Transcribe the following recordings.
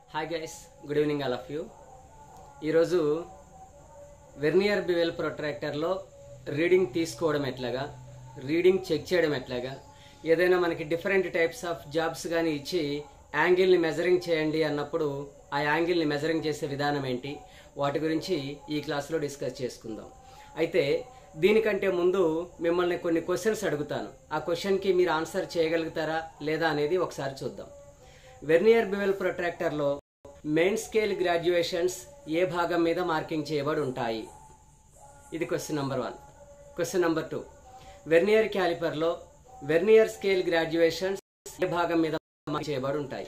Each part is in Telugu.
hi guys good evening all of you ఈరోజు వెర్నియర్ బివెల్ ప్రొట్రాక్టర్లో రీడింగ్ తీసుకోవడం ఎట్లాగా రీడింగ్ చెక్ చేయడం ఎట్లాగా ఏదైనా మనకి డిఫరెంట్ టైప్స్ ఆఫ్ జాబ్స్ కానీ ఇచ్చి యాంగిల్ని మెజరింగ్ చేయండి అన్నప్పుడు ఆ యాంగిల్ని మెజరింగ్ చేసే విధానం ఏంటి వాటి గురించి ఈ క్లాస్లో డిస్కస్ చేసుకుందాం అయితే దీనికంటే ముందు మిమ్మల్ని కొన్ని క్వశ్చన్స్ అడుగుతాను ఆ క్వశ్చన్కి మీరు ఆన్సర్ చేయగలుగుతారా లేదా అనేది ఒకసారి చూద్దాం వెర్నియర్ బివెల్ ప్రొట్రాక్టర్లో మెయిన్ స్కేల్ గ్రాడ్యుయేషన్స్ ఏ భాగం మీద మార్కింగ్ చేయబడి ఉంటాయి ఇది question number one question number two vernier క్యాలిపర్లో వెర్నియర్ స్కేల్ గ్రాడ్యుయేషన్స్ ఏ భాగం మీద మార్క్ చేయబడి ఉంటాయి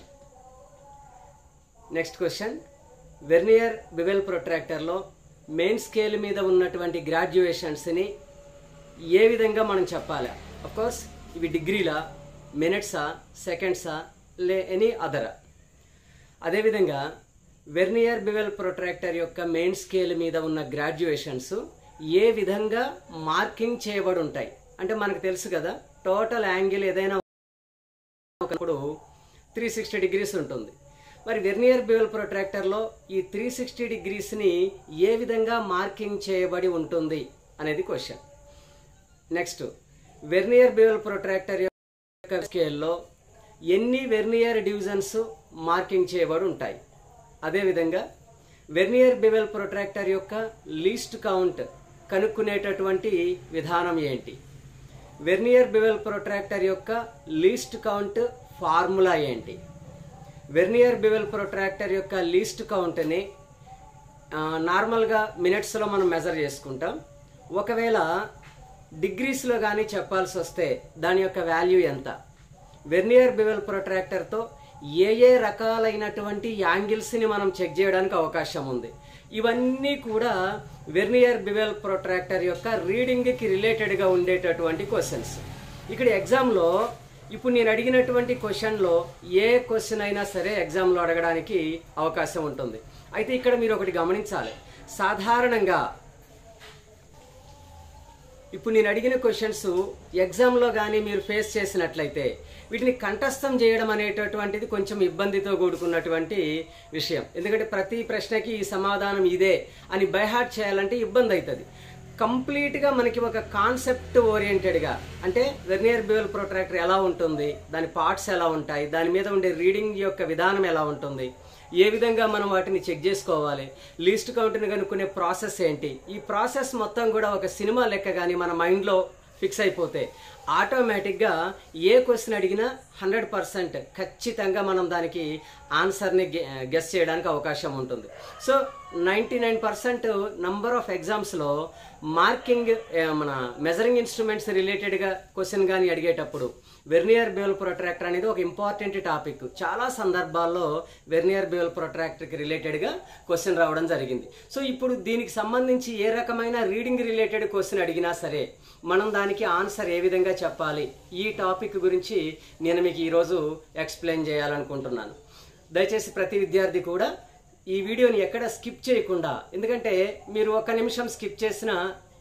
నెక్స్ట్ క్వశ్చన్ వెర్నియర్ బివెల్ ప్రొట్రాక్టర్లో మెయిన్ స్కేల్ మీద ఉన్నటువంటి గ్రాడ్యుయేషన్స్ని ఏ విధంగా మనం చెప్పాలి కోర్స్ ఇవి డిగ్రీలా మినిట్సా సెకండ్సా లే ఎనీ అదరా అదేవిధంగా వెర్నియర్ బివెల్ ప్రొట్రాక్టర్ యొక్క మెయిన్ స్కేల్ మీద ఉన్న గ్రాడ్యుయేషన్స్ ఏ విధంగా మార్కింగ్ చేయబడి ఉంటాయి అంటే మనకు తెలుసు కదా టోటల్ యాంగిల్ ఏదైనా ఒకప్పుడు త్రీ సిక్స్టీ డిగ్రీస్ ఉంటుంది మరి వెర్నియర్ బివెల్ ప్రొట్రాక్టర్లో ఈ త్రీ సిక్స్టీ డిగ్రీస్ని ఏ విధంగా మార్కింగ్ చేయబడి ఉంటుంది అనేది question next vernier bevel protractor యొక్క స్కేల్లో ఎన్ని వెర్నియర్ డివిజన్స్ మార్కింగ్ చేయబడి ఉంటాయి అదేవిధంగా వెర్నియర్ బివెల్ ప్రొట్రాక్టర్ యొక్క లీస్ట్ కౌంట్ కనుక్కునేటటువంటి విధానం ఏంటి వెర్నియర్ బివెల్ ప్రొట్రాక్టర్ యొక్క లీస్ట్ కౌంట్ ఫార్ములా ఏంటి వెర్నియర్ బివెల్ ప్రొట్రాక్టర్ యొక్క లీస్ట్ కౌంట్ని నార్మల్గా మినిట్స్లో మనం మెజర్ చేసుకుంటాం ఒకవేళ డిగ్రీస్లో కానీ చెప్పాల్సి వస్తే దాని యొక్క వాల్యూ ఎంత వెర్నియర్ బివెల్ ప్రొట్రాక్టర్తో ఏ ఏ రకాలైనటువంటి యాంగిల్స్ని మనం చెక్ చేయడానికి అవకాశం ఉంది ఇవన్నీ కూడా వెర్నియర్ బివెల్ ప్రొట్రాక్టర్ యొక్క రీడింగ్కి రిలేటెడ్గా ఉండేటటువంటి క్వశ్చన్స్ ఇక్కడ ఎగ్జామ్లో ఇప్పుడు నేను అడిగినటువంటి క్వశ్చన్లో ఏ క్వశ్చన్ అయినా సరే ఎగ్జామ్లో అడగడానికి అవకాశం ఉంటుంది అయితే ఇక్కడ మీరు ఒకటి గమనించాలి సాధారణంగా ఇప్పుడు నేను అడిగిన క్వశ్చన్స్ ఎగ్జామ్లో కానీ మీరు ఫేస్ చేసినట్లయితే వీటిని కంఠస్థం చేయడం అనేటటువంటిది కొంచెం ఇబ్బందితో కూడుకున్నటువంటి విషయం ఎందుకంటే ప్రతి ప్రశ్నకి ఈ సమాధానం ఇదే అని బైహార్ట్ చేయాలంటే ఇబ్బంది అవుతుంది కంప్లీట్గా మనకి ఒక కాన్సెప్ట్ ఓరియంటెడ్గా అంటే వెర్నియర్ బివెల్ ప్రొట్రాక్టర్ ఎలా ఉంటుంది దాని పార్ట్స్ ఎలా ఉంటాయి దాని మీద ఉండే రీడింగ్ యొక్క విధానం ఎలా ఉంటుంది ఏ విధంగా మనం వాటిని చెక్ చేసుకోవాలి లీస్ట్ కౌంట్ని కనుక్కునే ప్రాసెస్ ఏంటి ఈ ప్రాసెస్ మొత్తం కూడా ఒక సినిమా లెక్క కానీ మన మైండ్లో ఫిక్స్ అయిపోతే ఆటోమేటిక్గా ఏ క్వశ్చన్ అడిగినా హండ్రెడ్ పర్సెంట్ ఖచ్చితంగా మనం దానికి ఆన్సర్ని గెస్ చేయడానికి అవకాశం ఉంటుంది so ninety nine percent number of ఎగ్జామ్స్లో మార్కింగ్ మన మెజరింగ్ ఇన్స్ట్రుమెంట్స్ రిలేటెడ్గా క్వశ్చన్ కానీ అడిగేటప్పుడు వెర్నియర్ బివల్ ప్రొట్రాక్టర్ అనేది ఒక ఇంపార్టెంట్ టాపిక్ చాలా సందర్భాల్లో వెర్నియర్ బివల్ ప్రొట్రాక్టర్కి రిలేటెడ్గా క్వశ్చన్ రావడం జరిగింది సో ఇప్పుడు దీనికి సంబంధించి ఏ రకమైన రీడింగ్ రిలేటెడ్ క్వశ్చన్ అడిగినా సరే మనం దానికి ఆన్సర్ ఏ విధంగా చెప్పాలి ఈ టాపిక్ గురించి నేను మీకు ఈరోజు ఎక్స్ప్లెయిన్ చేయాలనుకుంటున్నాను దయచేసి ప్రతి విద్యార్థి కూడా ఈ వీడియోని ఎక్కడ స్కిప్ చేయకుండా ఎందుకంటే మీరు ఒక నిమిషం స్కిప్ చేసిన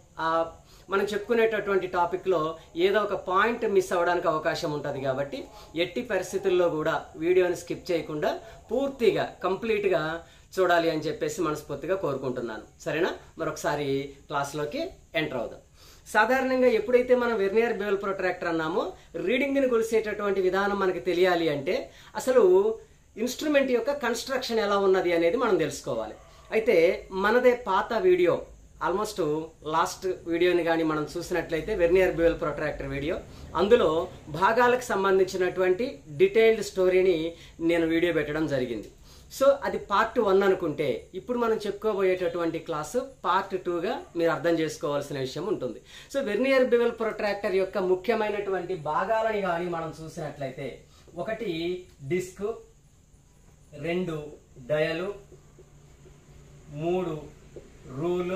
మనం చెప్పుకునేటటువంటి టాపిక్లో ఏదో ఒక పాయింట్ మిస్ అవ్వడానికి అవకాశం ఉంటుంది కాబట్టి ఎట్టి పరిస్థితుల్లో కూడా వీడియోని స్కిప్ చేయకుండా పూర్తిగా కంప్లీట్గా చూడాలి అని చెప్పేసి మనస్ఫూర్తిగా కోరుకుంటున్నాను సరేనా మరొకసారి క్లాస్లోకి ఎంటర్ అవుదాం సాధారణంగా ఎప్పుడైతే మనం వెర్నియర్ బివెల్ ప్రొట్రాక్టర్ అన్నామో రీడింగ్ని కొలిసేటటువంటి విధానం మనకి తెలియాలి అంటే అసలు ఇన్స్ట్రుమెంట్ యొక్క కన్స్ట్రక్షన్ ఎలా ఉన్నది అనేది మనం తెలుసుకోవాలి అయితే మనదే పాత వీడియో ఆల్మోస్ట్ లాస్ట్ వీడియోని కానీ మనం చూసినట్లయితే వెర్నియర్ బివెల్ ప్రొట్రాక్టర్ వీడియో అందులో భాగాలకు సంబంధించినటువంటి డీటెయిల్డ్ స్టోరీని నేను వీడియో పెట్టడం జరిగింది సో అది పార్ట్ వన్ అనుకుంటే ఇప్పుడు మనం చెప్పుకోబోయేటటువంటి క్లాసు పార్ట్ టూగా మీరు అర్థం చేసుకోవాల్సిన విషయం ఉంటుంది సో వెర్నియర్ బివెల్ ప్రొట్రాక్టర్ యొక్క ముఖ్యమైనటువంటి భాగాలని కానీ మనం చూసినట్లయితే ఒకటి డిస్క్ రెండు డయలు మూడు రూలు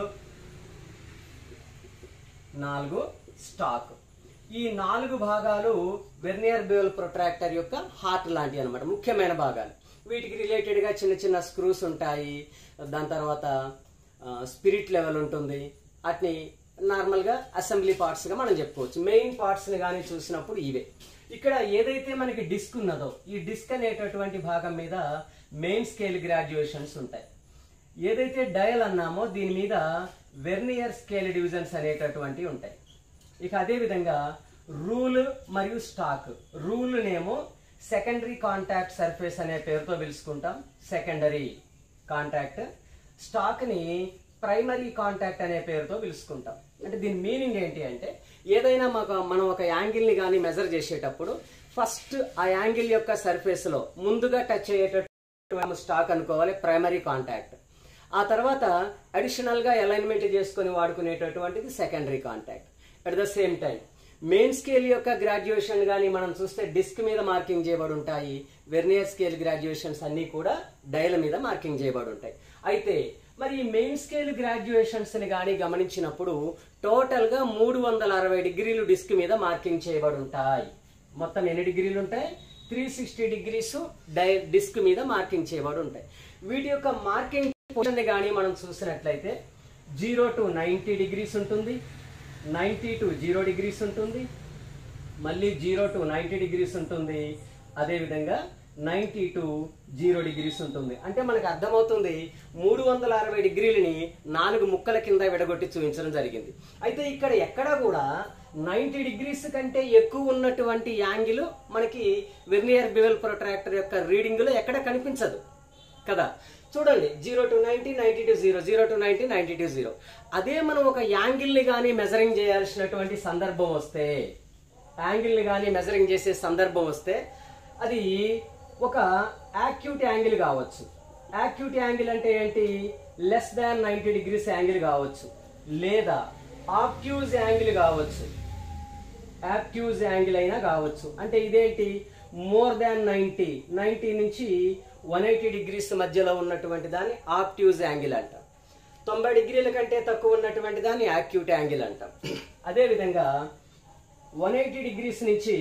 నాలుగు స్టాక్ ఈ నాలుగు భాగాలు వెర్నియర్ బివెల్ ప్రొట్రాక్టర్ యొక్క హార్ట్ లాంటివి అనమాట ముఖ్యమైన భాగాలు వీటికి రిలేటెడ్గా చిన్న చిన్న స్క్రూస్ ఉంటాయి దాని తర్వాత స్పిరిట్ లెవెల్ ఉంటుంది వాటిని నార్మల్గా అసెంబ్లీ పార్ట్స్గా మనం చెప్పుకోవచ్చు మెయిన్ పార్ట్స్ని కానీ చూసినప్పుడు ఇవే ఇక్కడ ఏదైతే మనకి డిస్క్ ఉన్నదో ఈ డిస్క్ అనేటటువంటి భాగం మీద మెయిన్ స్కేల్ గ్రాడ్యుయేషన్స్ ఉంటాయి ఏదైతే డయల్ అన్నామో దీని మీద వెర్నియర్ స్కేల్ డివిజన్స్ అనేటటువంటివి ఉంటాయి ఇక అదే విధంగా రూల్ మరియు స్టాక్ రూల్ నేమో సెకండరీ కాంటాక్ట్ సర్ఫేస్ అనే పేరుతో పిలుచుకుంటాం సెకండరీ కాంటాక్ట్ స్టాక్ ని ప్రైమరీ కాంటాక్ట్ అనే పేరుతో పిలుచుకుంటాం అంటే దీని మీనింగ్ ఏంటి అంటే ఏదైనా మాకు మనం ఒక యాంగిల్ ని కానీ మెజర్ చేసేటప్పుడు ఫస్ట్ ఆ యాంగిల్ యొక్క సర్ఫేస్ లో ముందుగా టచ్ అయ్యేటట్టు స్టాక్ అనుకోవాలి ప్రైమరీ కాంటాక్ట్ ఆ తర్వాత అడిషనల్ గా అలైన్మెంట్ చేసుకొని వాడుకునేటటువంటిది secondary contact at the same time main scale యొక్క గ్రాడ్యుయేషన్ కానీ మనం చూస్తే డిస్క్ మీద మార్కింగ్ చేయబడి ఉంటాయి వెర్నియర్ స్కేల్ గ్రాడ్యుయేషన్స్ అన్ని కూడా డైల మీద మార్కింగ్ చేయబడి ఉంటాయి అయితే మరి ఈ మెయిన్ స్కేల్ గ్రాడ్యుయేషన్స్ ని కానీ గమనించినప్పుడు టోటల్ గా మూడు వందల అరవై డిగ్రీలు డిస్క్ మీద మార్కింగ్ చేయబడి ఉంటాయి మొత్తం ఎన్ని డిగ్రీలు ఉంటాయి three sixty degrees die disc మీద మార్కింగ్ చేయబడి ఉంటాయి వీటి యొక్క మార్కింగ్ పొజిషన్ కానీ మనం చూసినట్లయితే జీరో టు నైంటీ డిగ్రీస్ ఉంటుంది నైంటీ టు జీరో డిగ్రీస్ ఉంటుంది మళ్ళీ జీరో టు నైంటీ డిగ్రీస్ ఉంటుంది అదేవిధంగా నైంటీ టు జీరో డిగ్రీస్ ఉంటుంది అంటే మనకు అర్థమవుతుంది మూడు వందల అరవై డిగ్రీలని నాలుగు ముక్కల కింద విడగొట్టి చూపించడం జరిగింది అయితే ఇక్కడ ఎక్కడా కూడా నైంటీ డిగ్రీస్ కంటే ఎక్కువ ఉన్నటువంటి యాంగిల్ మనకి వెర్నియర్ బివెల్ ప్రొట్రాక్టర్ యొక్క రీడింగ్ లో ఎక్కడ కనిపించదు కదా చూడండి zero to ninety ninety to zero zero to ninety ninety to zero అదే మనం ఒక యాంగిల్ ని కానీ మెజరింగ్ చేయాల్సినటువంటి సందర్భం వస్తే యాంగిల్ ని కానీ మెజరింగ్ చేసే సందర్భం వస్తే అది ఒక యాక్యూట్ యాంగిల్ కావచ్చు యాక్యూట్ యాంగిల్ అంటే ఏంటి less than ninety degrees angle కావచ్చు లేదా ఆప్ట్యూజ్ యాంగిల్ కావచ్చు యాక్యూజ్ యాంగిల్ అయినా కావచ్చు అంటే ఇదేంటి మోర్ దాన్ నైంటీ నైంటీ నుంచి వన్ ఎయిటీ డిగ్రీస్ మధ్యలో ఉన్నటువంటి దాన్ని ఆప్ట్యూజ్ యాంగిల్ అంటాం తొంభై డిగ్రీల కంటే తక్కువ ఉన్నటువంటి దాన్ని యాక్యూట్ యాంగిల్ అంటాం అదేవిధంగా వన్ ఎయిటీ డిగ్రీస్ నుంచి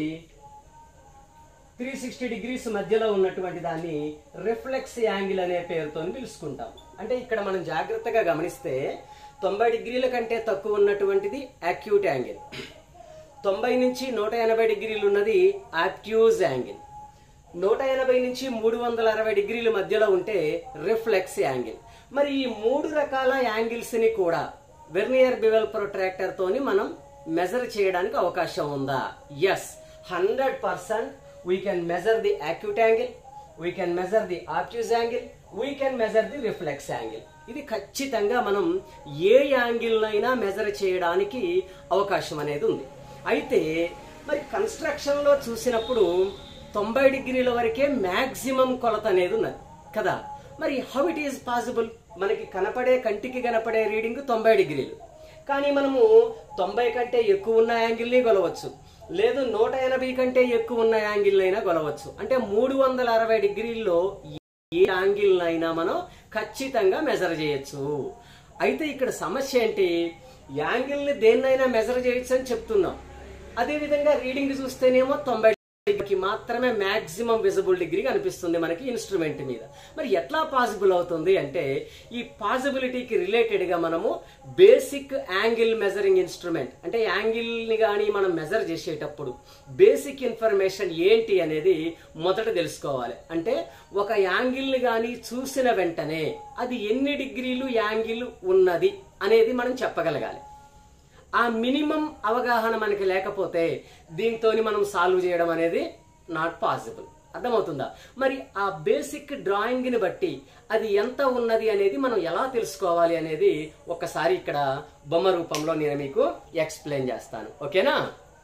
త్రీ సిక్స్టీ డిగ్రీస్ మధ్యలో ఉన్నటువంటి దాన్ని రిఫ్లెక్స్ యాంగిల్ అనే పేరుతో పిలుచుకుంటాం అంటే ఇక్కడ మనం జాగ్రత్తగా గమనిస్తే తొంభై డిగ్రీల కంటే తక్కువ ఉన్నటువంటిది యాక్యూట్ యాంగిల్ తొంభై నుంచి నూట ఎనభై డిగ్రీలు ఉన్నది యాక్యూజ్ యాంగిల్ నూట ఎనభై నుంచి మూడు వందల అరవై డిగ్రీల మధ్యలో ఉంటే రిఫ్లెక్స్ యాంగిల్ మరి ఈ మూడు రకాల యాంగిల్స్ ని కూడా వెర్నియర్ బివెల్ ప్రొట్రాక్టర్ తోని మనం మెజర్ చేయడానికి అవకాశం ఉందా yes hundred percent we can measure the acute angle we can measure the obtuse angle we can measure the reflex angle ఇది ఖచ్చితంగా మనం ఏ యాంగిల్ అయినా మెజర్ చేయడానికి అవకాశం అనేది ఉంది అయితే మరి కన్స్ట్రక్షన్ లో చూసినప్పుడు తొంభై డిగ్రీల వరకే మ్యాక్సిమం కొలత అనేది ఉన్నది కదా మరి హౌ ఇట్ ఈస్ పాసిబుల్ మనకి కనపడే కంటికి కనపడే రీడింగ్ తొంభై డిగ్రీలు కానీ మనము తొంభై కంటే ఎక్కువ ఉన్న యాంగిల్ని కొలవచ్చు లేదు నూట ఎనభై కంటే ఎక్కువ ఉన్న యాంగిల్ అయినా కొలవచ్చు అంటే మూడు వందల అరవై డిగ్రీల్లో ఏ యాంగిల్ అయినా మనం ఖచ్చితంగా మెజర్ చేయొచ్చు అయితే ఇక్కడ సమస్య ఏంటి యాంగిల్ ని దేన్నైనా మెజర్ చేయొచ్చు అని చెప్తున్నాం అదే విధంగా రీడింగ్ చూస్తేనేమో తొంభై డిగ్రీకి మాత్రమే మాక్సిమం విజిబుల్ డిగ్రీ కనిపిస్తుంది మనకి ఇన్స్ట్రుమెంట్ మీద మరి ఎట్లా పాసిబుల్ అవుతుంది అంటే ఈ పాసిబిలిటీకి రిలేటెడ్ గా మనము బేసిక్ యాంగిల్ మెజరింగ్ ఇన్స్ట్రుమెంట్ అంటే యాంగిల్ ని కానీ మనం మెజర్ చేసేటప్పుడు బేసిక్ ఇన్ఫర్మేషన్ ఏంటి అనేది మొదట తెలుసుకోవాలి అంటే ఒక యాంగిల్ ని కానీ చూసిన వెంటనే అది ఎన్ని డిగ్రీలు యాంగిల్ ఉన్నది అనేది మనం చెప్పగలగాలి ఆ మినిమం అవగాహన మనకి లేకపోతే దీంతో మనం సాల్వ్ చేయడం అనేది నాట్ పాసిబుల్ అర్థమవుతుందా మరి ఆ బేసిక్ డ్రాయింగ్ ని బట్టి అది ఎంత ఉన్నది అనేది మనం ఎలా తెలుసుకోవాలి అనేది ఒక్కసారి ఇక్కడ బొమ్మ రూపంలో నేను మీకు ఎక్స్ప్లెయిన్ చేస్తాను ఓకేనా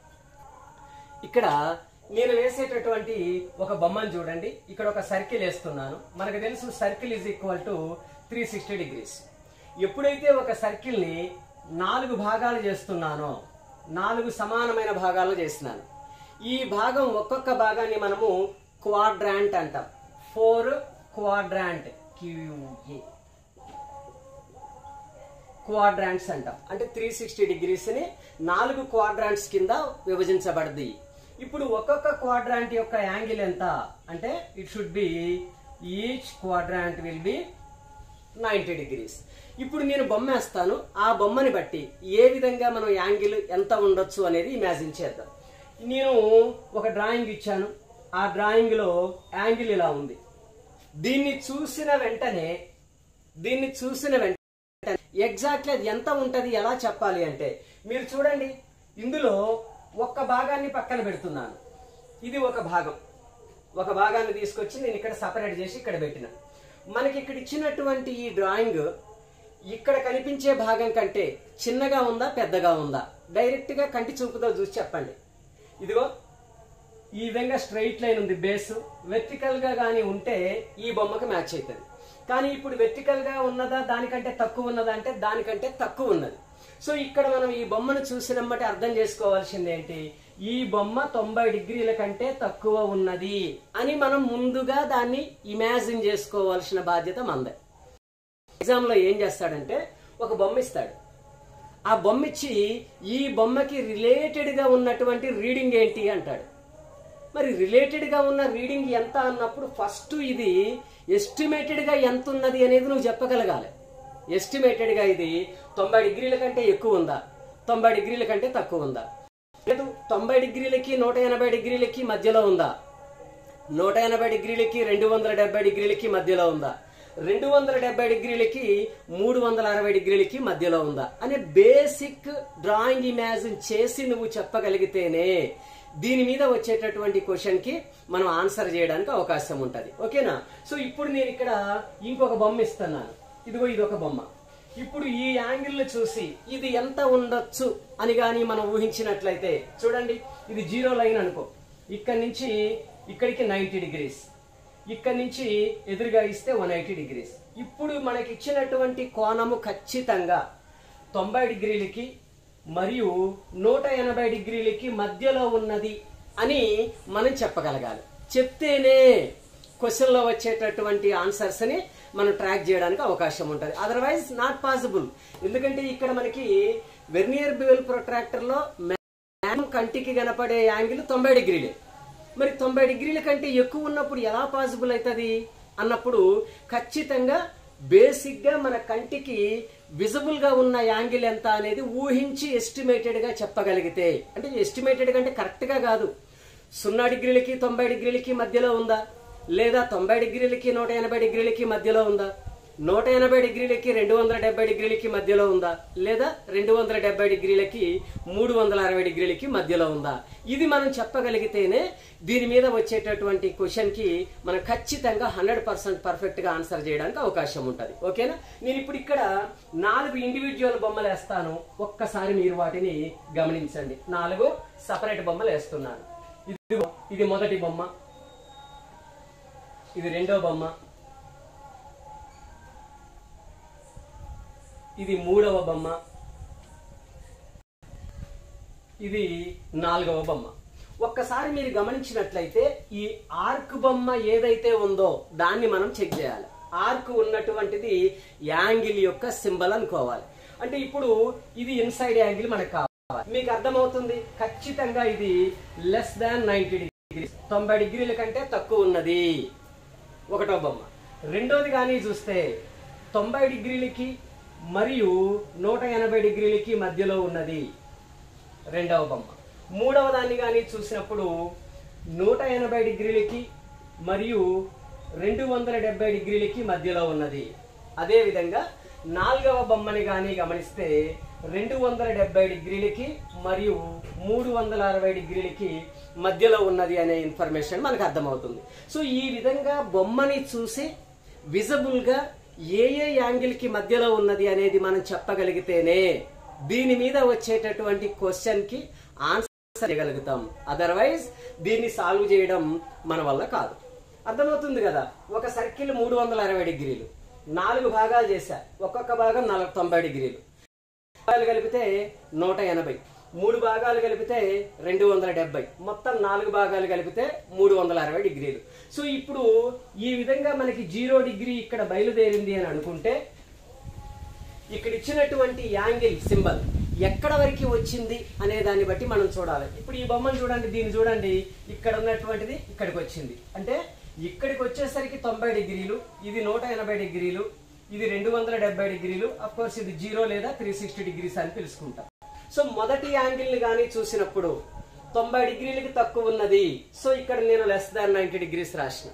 ఇక్కడ నేను వేసేటటువంటి ఒక బొమ్మను చూడండి ఇక్కడ ఒక సర్కిల్ వేస్తున్నాను మనకు తెలుసు circle is equal to three sixty degrees ఎప్పుడైతే ఒక సర్కిల్ ని నాలుగు భాగాలు చేస్తున్నానో నాలుగు సమానమైన భాగాలు చేస్తున్నాను ఈ భాగం ఒక్కొక్క భాగాన్ని మనము క్వాడ్రాంట్ అంటాం ఫోర్ క్వాడ్రాంట్ క్యూఏ క్వాడ్రాంట్స్ అంటాం అంటే త్రీ సిక్స్టీ డిగ్రీస్ ని నాలుగు క్వాడ్రాంట్స్ కింద విభజించబడింది ఇప్పుడు ఒక్కొక్క క్వాడ్రాంట్ యొక్క యాంగిల్ ఎంత అంటే it should be each quadrant will be ninety degrees ఇప్పుడు నేను బొమ్మ వేస్తాను ఆ బొమ్మని బట్టి ఏ విధంగా మనం యాంగిల్ ఎంత ఉండొచ్చు అనేది ఇమాజిన్ చేద్దాం నేను ఒక డ్రాయింగ్ ఇచ్చాను ఆ డ్రాయింగ్ లో యాంగిల్ ఇలా ఉంది దీన్ని చూసిన వెంటనే దీన్ని చూసిన వెంటనే ఎగ్జాక్ట్లీ అది ఎంత ఉంటది ఎలా చెప్పాలి అంటే మీరు చూడండి ఇందులో ఒక్క భాగాన్ని పక్కన పెడుతున్నాను ఇది ఒక భాగం ఒక భాగాన్ని తీసుకొచ్చి నేను ఇక్కడ సపరేట్ చేసి ఇక్కడ పెట్టిన మనకి ఇక్కడ ఇచ్చినటువంటి ఈ డ్రాయింగ్ ఇక్కడ కనిపించే భాగం కంటే చిన్నగా ఉందా పెద్దగా ఉందా డైరెక్ట్ గా కంటి చూపుతో చూసి చెప్పండి ఇదిగో ఈ విధంగా స్ట్రైట్ లైన్ ఉంది బేస్ వెర్టికల్ గా కానీ ఉంటే ఈ బొమ్మకి మ్యాచ్ అవుతుంది కానీ ఇప్పుడు వెర్టికల్ గా ఉన్నదా దానికంటే తక్కువ ఉన్నదా అంటే దానికంటే తక్కువ ఉన్నది సో ఇక్కడ మనం ఈ బొమ్మను చూసినమ్మటి అర్థం చేసుకోవాల్సింది ఏంటి ఈ బొమ్మ తొంభై డిగ్రీల కంటే తక్కువ ఉన్నది అని మనం ముందుగా దాన్ని ఇమాజిన్ చేసుకోవాల్సిన బాధ్యత మందే ఎగ్జామ్ లో ఏం చేస్తాడంటే ఒక బొమ్మ ఇస్తాడు ఆ బొమ్మ ఇచ్చి ఈ బొమ్మకి రిలేటెడ్ గా ఉన్నటువంటి రీడింగ్ ఏంటి అంటాడు మరి రిలేటెడ్ గా ఉన్న రీడింగ్ ఎంత అన్నప్పుడు ఫస్ట్ ఇది ఎస్టిమేటెడ్ గా ఎంత ఉన్నది అనేది నువ్వు చెప్పగలగాలి ఎస్టిమేటెడ్ గా ఇది తొంభై డిగ్రీల కంటే ఎక్కువ ఉందా తొంభై డిగ్రీల కంటే తక్కువ ఉందా లేదు తొంభై డిగ్రీలకి నూట ఎనభై డిగ్రీలకి మధ్యలో ఉందా నూట ఎనభై డిగ్రీలకి రెండు వందల డెబ్బై డిగ్రీలకి మధ్యలో ఉందా రెండు వందల డెబ్బై డిగ్రీలకి మూడు వందల అరవై డిగ్రీలకి మధ్యలో ఉందా అనే బేసిక్ డ్రాయింగ్ ఇమాజిన్ చేసి నువ్వు చెప్పగలిగితేనే దీని మీద వచ్చేటటువంటి క్వశ్చన్ కి మనం ఆన్సర్ చేయడానికి అవకాశం ఉంటది ఓకేనా సో ఇప్పుడు నేను ఇక్కడ ఇంకొక బొమ్మ ఇస్తున్నాను ఇదిగో ఇది ఒక బొమ్మ ఇప్పుడు ఈ యాంగిల్ చూసి ఇది ఎంత ఉండొచ్చు అని గాని మనం ఊహించినట్లయితే చూడండి ఇది జీరో లైన్ అనుకో ఇక్కడ నుంచి ఇక్కడికి నైంటీ డిగ్రీస్ ఇక్కడ నుంచి ఎదురుగా ఇస్తే వన్ ఎయిటీ డిగ్రీస్ ఇప్పుడు మనకి ఇచ్చినటువంటి కోణము ఖచ్చితంగా తొంభై డిగ్రీలకి మరియు నూట ఎనభై డిగ్రీలకి మధ్యలో ఉన్నది అని మనం చెప్పగలగాలి చెప్తేనే క్వశ్చన్ లో వచ్చేటటువంటి ఆన్సర్స్ ని మనం ట్రాక్ చేయడానికి అవకాశం ఉంటుంది అదర్వైజ్ నాట్ పాసిబుల్ ఎందుకంటే ఇక్కడ మనకి వెర్నియర్ బివెల్ ప్రొట్రాక్టర్ లో మ్యామ్ కంటికి కనపడే యాంగిల్ తొంభై డిగ్రీలే మరి తొంభై డిగ్రీల కంటే ఎక్కువ ఉన్నప్పుడు ఎలా పాసిబుల్ అవుతుంది అన్నప్పుడు ఖచ్చితంగా బేసిక్ గా మన కంటికి విజిబుల్ గా ఉన్న యాంగిల్ ఎంత అనేది ఊహించి ఎస్టిమేటెడ్ గా చెప్పగలిగితే అంటే ఎస్టిమేటెడ్ అంటే కరెక్ట్ గా కాదు సున్నా డిగ్రీలకి తొంభై డిగ్రీలకి మధ్యలో ఉందా లేదా తొంభై డిగ్రీలకి నూట ఎనభై డిగ్రీలకి మధ్యలో ఉందా నూట ఎనభై డిగ్రీలకి రెండు వందల డెబ్బై డిగ్రీలకి మధ్యలో ఉందా లేదా రెండు వందల డెబ్బై డిగ్రీలకి మూడు వందల అరవై డిగ్రీలకి మధ్యలో ఉందా ఇది మనం చెప్పగలిగితేనే దీని మీద వచ్చేటటువంటి క్వశ్చన్ కి మనం ఖచ్చితంగా హండ్రెడ్ పర్సెంట్ పర్ఫెక్ట్ గా ఆన్సర్ చేయడానికి అవకాశం ఉంటుంది ఓకేనా నేను ఇప్పుడు ఇక్కడ నాలుగు ఇండివిజువల్ బొమ్మలు వేస్తాను ఒక్కసారి మీరు వాటిని గమనించండి నాలుగు సపరేట్ బొమ్మలు వేస్తున్నాను ఇది ఇది మొదటి బొమ్మ ఇది రెండో బొమ్మ ఇది మూడవ బొమ్మ ఇది నాలుగవ బొమ్మ ఒక్కసారి మీరు గమనించినట్లయితే ఈ ఆర్క్ బొమ్మ ఏదైతే ఉందో దాన్ని మనం చెక్ చేయాలి ఆర్క్ ఉన్నటువంటిది యాంగిల్ యొక్క సింబల్ అనుకోవాలి అంటే ఇప్పుడు ఇది ఇన్సైడ్ యాంగిల్ మనకు కావాలి మీకు అర్థమవుతుంది ఖచ్చితంగా ఇది లెస్ దాన్ నైన్టీ డిగ్రీస్ తొంభై డిగ్రీల కంటే తక్కువ ఉన్నది ఒకటో బొమ్మ రెండోది కానీ చూస్తే తొంభై డిగ్రీలకి మరియు నూట ఎనభై డిగ్రీలకి మధ్యలో ఉన్నది రెండవ బొమ్మ మూడవ దాన్ని కానీ చూసినప్పుడు నూట ఎనభై డిగ్రీలకి మరియు రెండు వందల డెబ్బై డిగ్రీలకి మధ్యలో ఉన్నది అదేవిధంగా నాలుగవ బొమ్మని కానీ గమనిస్తే రెండు వందల డెబ్బై డిగ్రీలకి మరియు మూడు వందల అరవై డిగ్రీలకి మధ్యలో ఉన్నది అనే ఇన్ఫర్మేషన్ మనకు అర్థమవుతుంది సో ఈ విధంగా బొమ్మని చూసి విజబుల్ గా ఏ ఏ యాంగిల్ కి మధ్యలో ఉన్నది అనేది మనం చెప్పగలిగితేనే దీని మీద వచ్చేటటువంటి క్వశ్చన్ కి ఆన్సర్ చేయగలుగుతాం అదర్వైజ్ దీన్ని సాల్వ్ చేయడం మన వల్ల కాదు అర్థమవుతుంది కదా ఒక సర్కిల్ మూడు వందల అరవై డిగ్రీలు నాలుగు భాగాలు చేశా ఒక్కొక్క భాగం నలభై తొంభై డిగ్రీలు భాగాలు కలిపితే నూట ఎనభై మూడు భాగాలు కలిపితే రెండు వందల డెబ్బై మొత్తం నాలుగు భాగాలు కలిపితే మూడు వందల అరవై డిగ్రీలు సో ఇప్పుడు ఈ విధంగా మనకి జీరో డిగ్రీ ఇక్కడ బయలుదేరింది అని అనుకుంటే ఇక్కడ ఇచ్చినటువంటి యాంగిల్ సింబల్ ఎక్కడ వరకు వచ్చింది అనే దాన్ని బట్టి మనం చూడాలి ఇప్పుడు ఈ బొమ్మను చూడండి దీన్ని చూడండి ఇక్కడ ఉన్నటువంటిది ఇక్కడికి వచ్చింది అంటే ఇక్కడికి వచ్చేసరికి తొంభై డిగ్రీలు ఇది నూట ఎనభై డిగ్రీలు ఇది రెండు వందల డెబ్బై డిగ్రీలు అఫ్ కోర్స్ ఇది జీరో లేదా త్రీ సిక్స్టీ డిగ్రీస్ అని తెలుసుకుంటాం సో మొదటి యాంగిల్ ని కానీ చూసినప్పుడు తొంభై డిగ్రీలకి తక్కువ ఉన్నది సో ఇక్కడ నేను లెస్ దాన్ నైన్టీ డిగ్రీస్ రాసిన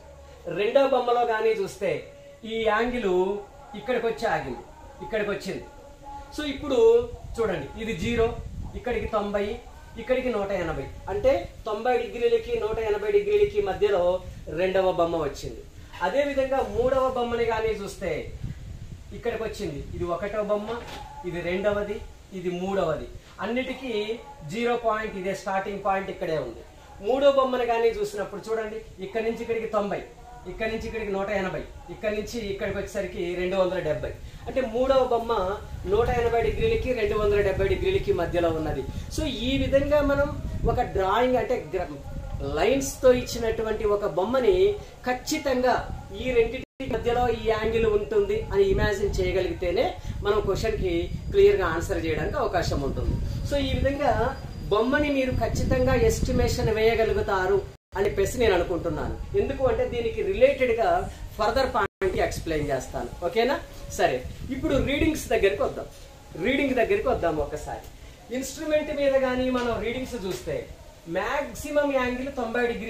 రెండో బొమ్మలో కానీ చూస్తే ఈ యాంగిల్ ఇక్కడికి వచ్చి ఆగింది ఇక్కడికి వచ్చింది సో ఇప్పుడు చూడండి ఇది జీరో ఇక్కడికి తొంభై ఇక్కడికి నూట ఎనభై అంటే తొంభై డిగ్రీలకి నూట ఎనభై డిగ్రీలకి మధ్యలో రెండవ బొమ్మ వచ్చింది అదే విధంగా మూడవ బొమ్మని కానీ చూస్తే ఇక్కడికి వచ్చింది ఇది ఒకటో బొమ్మ ఇది రెండవది ఇది మూడవది అన్నిటికీ జీరో పాయింట్ ఇదే స్టార్టింగ్ పాయింట్ ఇక్కడే ఉంది మూడో బొమ్మను కానీ చూసినప్పుడు చూడండి ఇక్కడి నుంచి ఇక్కడికి తొంభై ఇక్కడి నుంచి ఇక్కడికి నూట ఎనభై ఇక్కడి నుంచి ఇక్కడికి వచ్చేసరికి రెండు వందల డెబ్బై అంటే మూడవ బొమ్మ నూట ఎనభై డిగ్రీలకి రెండు వందల డెబ్బై డిగ్రీలకి మధ్యలో ఉన్నది సో ఈ విధంగా మనం ఒక డ్రాయింగ్ అంటే లైన్స్ తో ఇచ్చినటువంటి ఒక బొమ్మని ఖచ్చితంగా ఈ రెండింటి మధ్యలో ఈ యాంగిల్ ఉంటుంది అని ఇమాజిన్ చేయగలిగితేనే మనం క్వశ్చన్ కి క్లియర్ గా ఆన్సర్ చేయడానికి అవకాశం ఉంటుంది సో ఈ విధంగా బొమ్మని మీరు ఖచ్చితంగా ఎస్టిమేషన్ వేయగలుగుతారు అని చెప్పేసి నేను అనుకుంటున్నాను ఎందుకు అంటే దీనికి రిలేటెడ్ గా ఫర్దర్ పాయింట్ ఎక్స్ప్లెయిన్ చేస్తాను ఓకేనా సరే ఇప్పుడు రీడింగ్స్ దగ్గరికి వద్దాం రీడింగ్ దగ్గరికి వద్దాం ఒకసారి ఇన్స్ట్రుమెంట్ మీద కానీ మనం రీడింగ్స్ చూస్తే మాక్సిమం యాంగిల్ తొంభై డిగ్రీ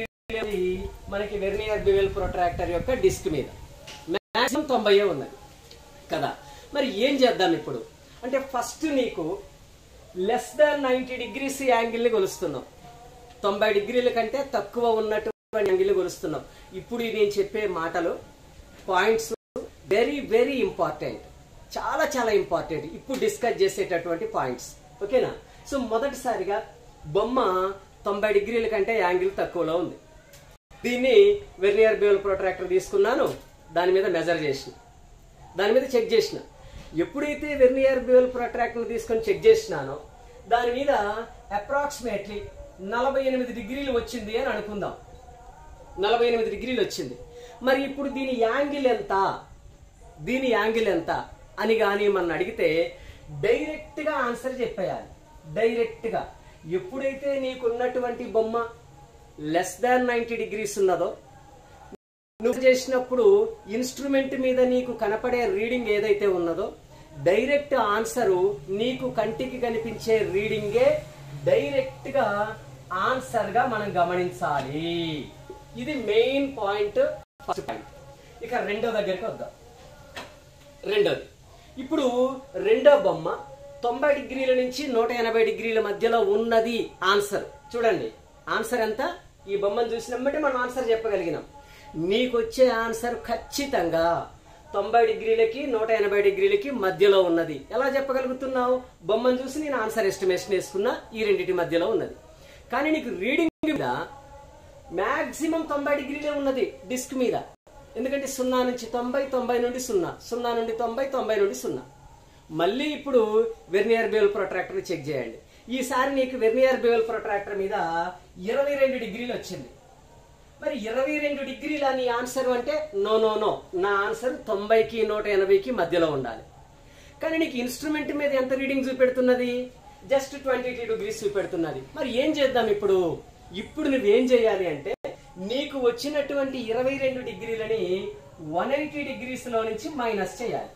మనకి వెర్నియర్ బివెల్ ప్రొట్రాక్టర్ యొక్క డిస్క్ మీద మాక్సిమం తొంభై ఉన్నది కదా మరి ఏం చేద్దాం ఇప్పుడు అంటే ఫస్ట్ నీకు లెస్ దాన్ నైంటీ డిగ్రీస్ యాంగిల్ని కొలుస్తున్నాం తొంభై డిగ్రీల కంటే తక్కువ ఉన్నటువంటి యాంగిల్ కొలుస్తున్నాం ఇప్పుడు నేను చెప్పే మాటలు పాయింట్స్ వెరీ వెరీ ఇంపార్టెంట్ చాలా చాలా ఇంపార్టెంట్ ఇప్పుడు డిస్కస్ చేసేటటువంటి పాయింట్స్ ఓకేనా సో మొదటిసారిగా బొమ్మ తొంభై డిగ్రీల కంటే యాంగిల్ తక్కువలో ఉంది దీన్ని వెర్నియర్ బేల్ ప్రొట్రాక్టర్ తీసుకున్నాను దాని మీద మెజర్ చేసిన దాని మీద చెక్ చేసిన ఎప్పుడైతే వెర్నియర్ బేల్ ప్రొట్రాక్టర్ తీసుకొని చెక్ చేసినానో దాని మీద అప్రాక్సిమేట్లీ నలభై ఎనిమిది డిగ్రీలు వచ్చింది అని అనుకుందాం నలభై ఎనిమిది డిగ్రీలు వచ్చింది మరి ఇప్పుడు దీని యాంగిల్ ఎంత దీని యాంగిల్ ఎంత అని కానీ మన అడిగితే డైరెక్ట్ గా ఆన్సర్ చెప్పేయాలి డైరెక్ట్ గా ఎప్పుడైతే నీకున్నటువంటి బొమ్మ లెస్ దాన్ నైంటీ డిగ్రీస్ ఉన్నదో నువ్వు చేసినప్పుడు ఇన్స్ట్రుమెంట్ మీద నీకు కనపడే రీడింగ్ ఏదైతే ఉన్నదో డైరెక్ట్ ఆన్సరు నీకు కంటికి కనిపించే రీడింగే డైరెక్ట్ గా ఆన్సర్ గా మనం గమనించాలి ఇది మెయిన్ పాయింట్ ఫస్ట్ పాయింట్ ఇక రెండో దగ్గరికి వద్దాం రెండోది ఇప్పుడు రెండో బొమ్మ తొంభై డిగ్రీల నుంచి నూట ఎనభై డిగ్రీల మధ్యలో ఉన్నది ఆన్సర్ చూడండి ఆన్సర్ ఎంత ఈ బొమ్మను చూసినప్పుడు మనం ఆన్సర్ చెప్పగలిగినాం నీకు వచ్చే ఆన్సర్ ఖచ్చితంగా తొంభై డిగ్రీలకి నూట ఎనభై డిగ్రీలకి మధ్యలో ఉన్నది ఎలా చెప్పగలుగుతున్నావు బొమ్మను చూసి నేను ఆన్సర్ ఎస్టిమేషన్ వేసుకున్నా ఈ రెండింటి మధ్యలో ఉన్నది కానీ నీకు రీడింగ్ మీద మాక్సిమం తొంభై డిగ్రీలే ఉన్నది డిస్క్ మీద ఎందుకంటే సున్నా నుంచి తొంభై తొంభై నుండి సున్నా సున్నా నుండి తొంభై తొంభై నుండి సున్నా మళ్ళీ ఇప్పుడు వెర్నియర్ బేవల్ ప్రొట్రాక్టర్ చెక్ చేయండి ఈసారి నీకు వెర్నియర్ బేవల్ ప్రొట్రాక్టర్ మీద ఇరవై రెండు డిగ్రీలు వచ్చింది మరి ఇరవై రెండు డిగ్రీల నీ ఆన్సర్ అంటే నో నో నో నా ఆన్సర్ తొంభైకి నూట ఎనభైకి మధ్యలో ఉండాలి కానీ నీకు ఇన్స్ట్రుమెంట్ మీద ఎంత రీడింగ్ చూపెడుతున్నది జస్ట్ ట్వంటీ టూ డిగ్రీస్ చూపెడుతున్నది మరి ఏం చేద్దాం ఇప్పుడు ఇప్పుడు నువ్వేం చేయాలి అంటే నీకు వచ్చినటువంటి ఇరవై రెండు డిగ్రీలని వన్ ఎయిటీ డిగ్రీస్ లో నుంచి మైనస్ చేయాలి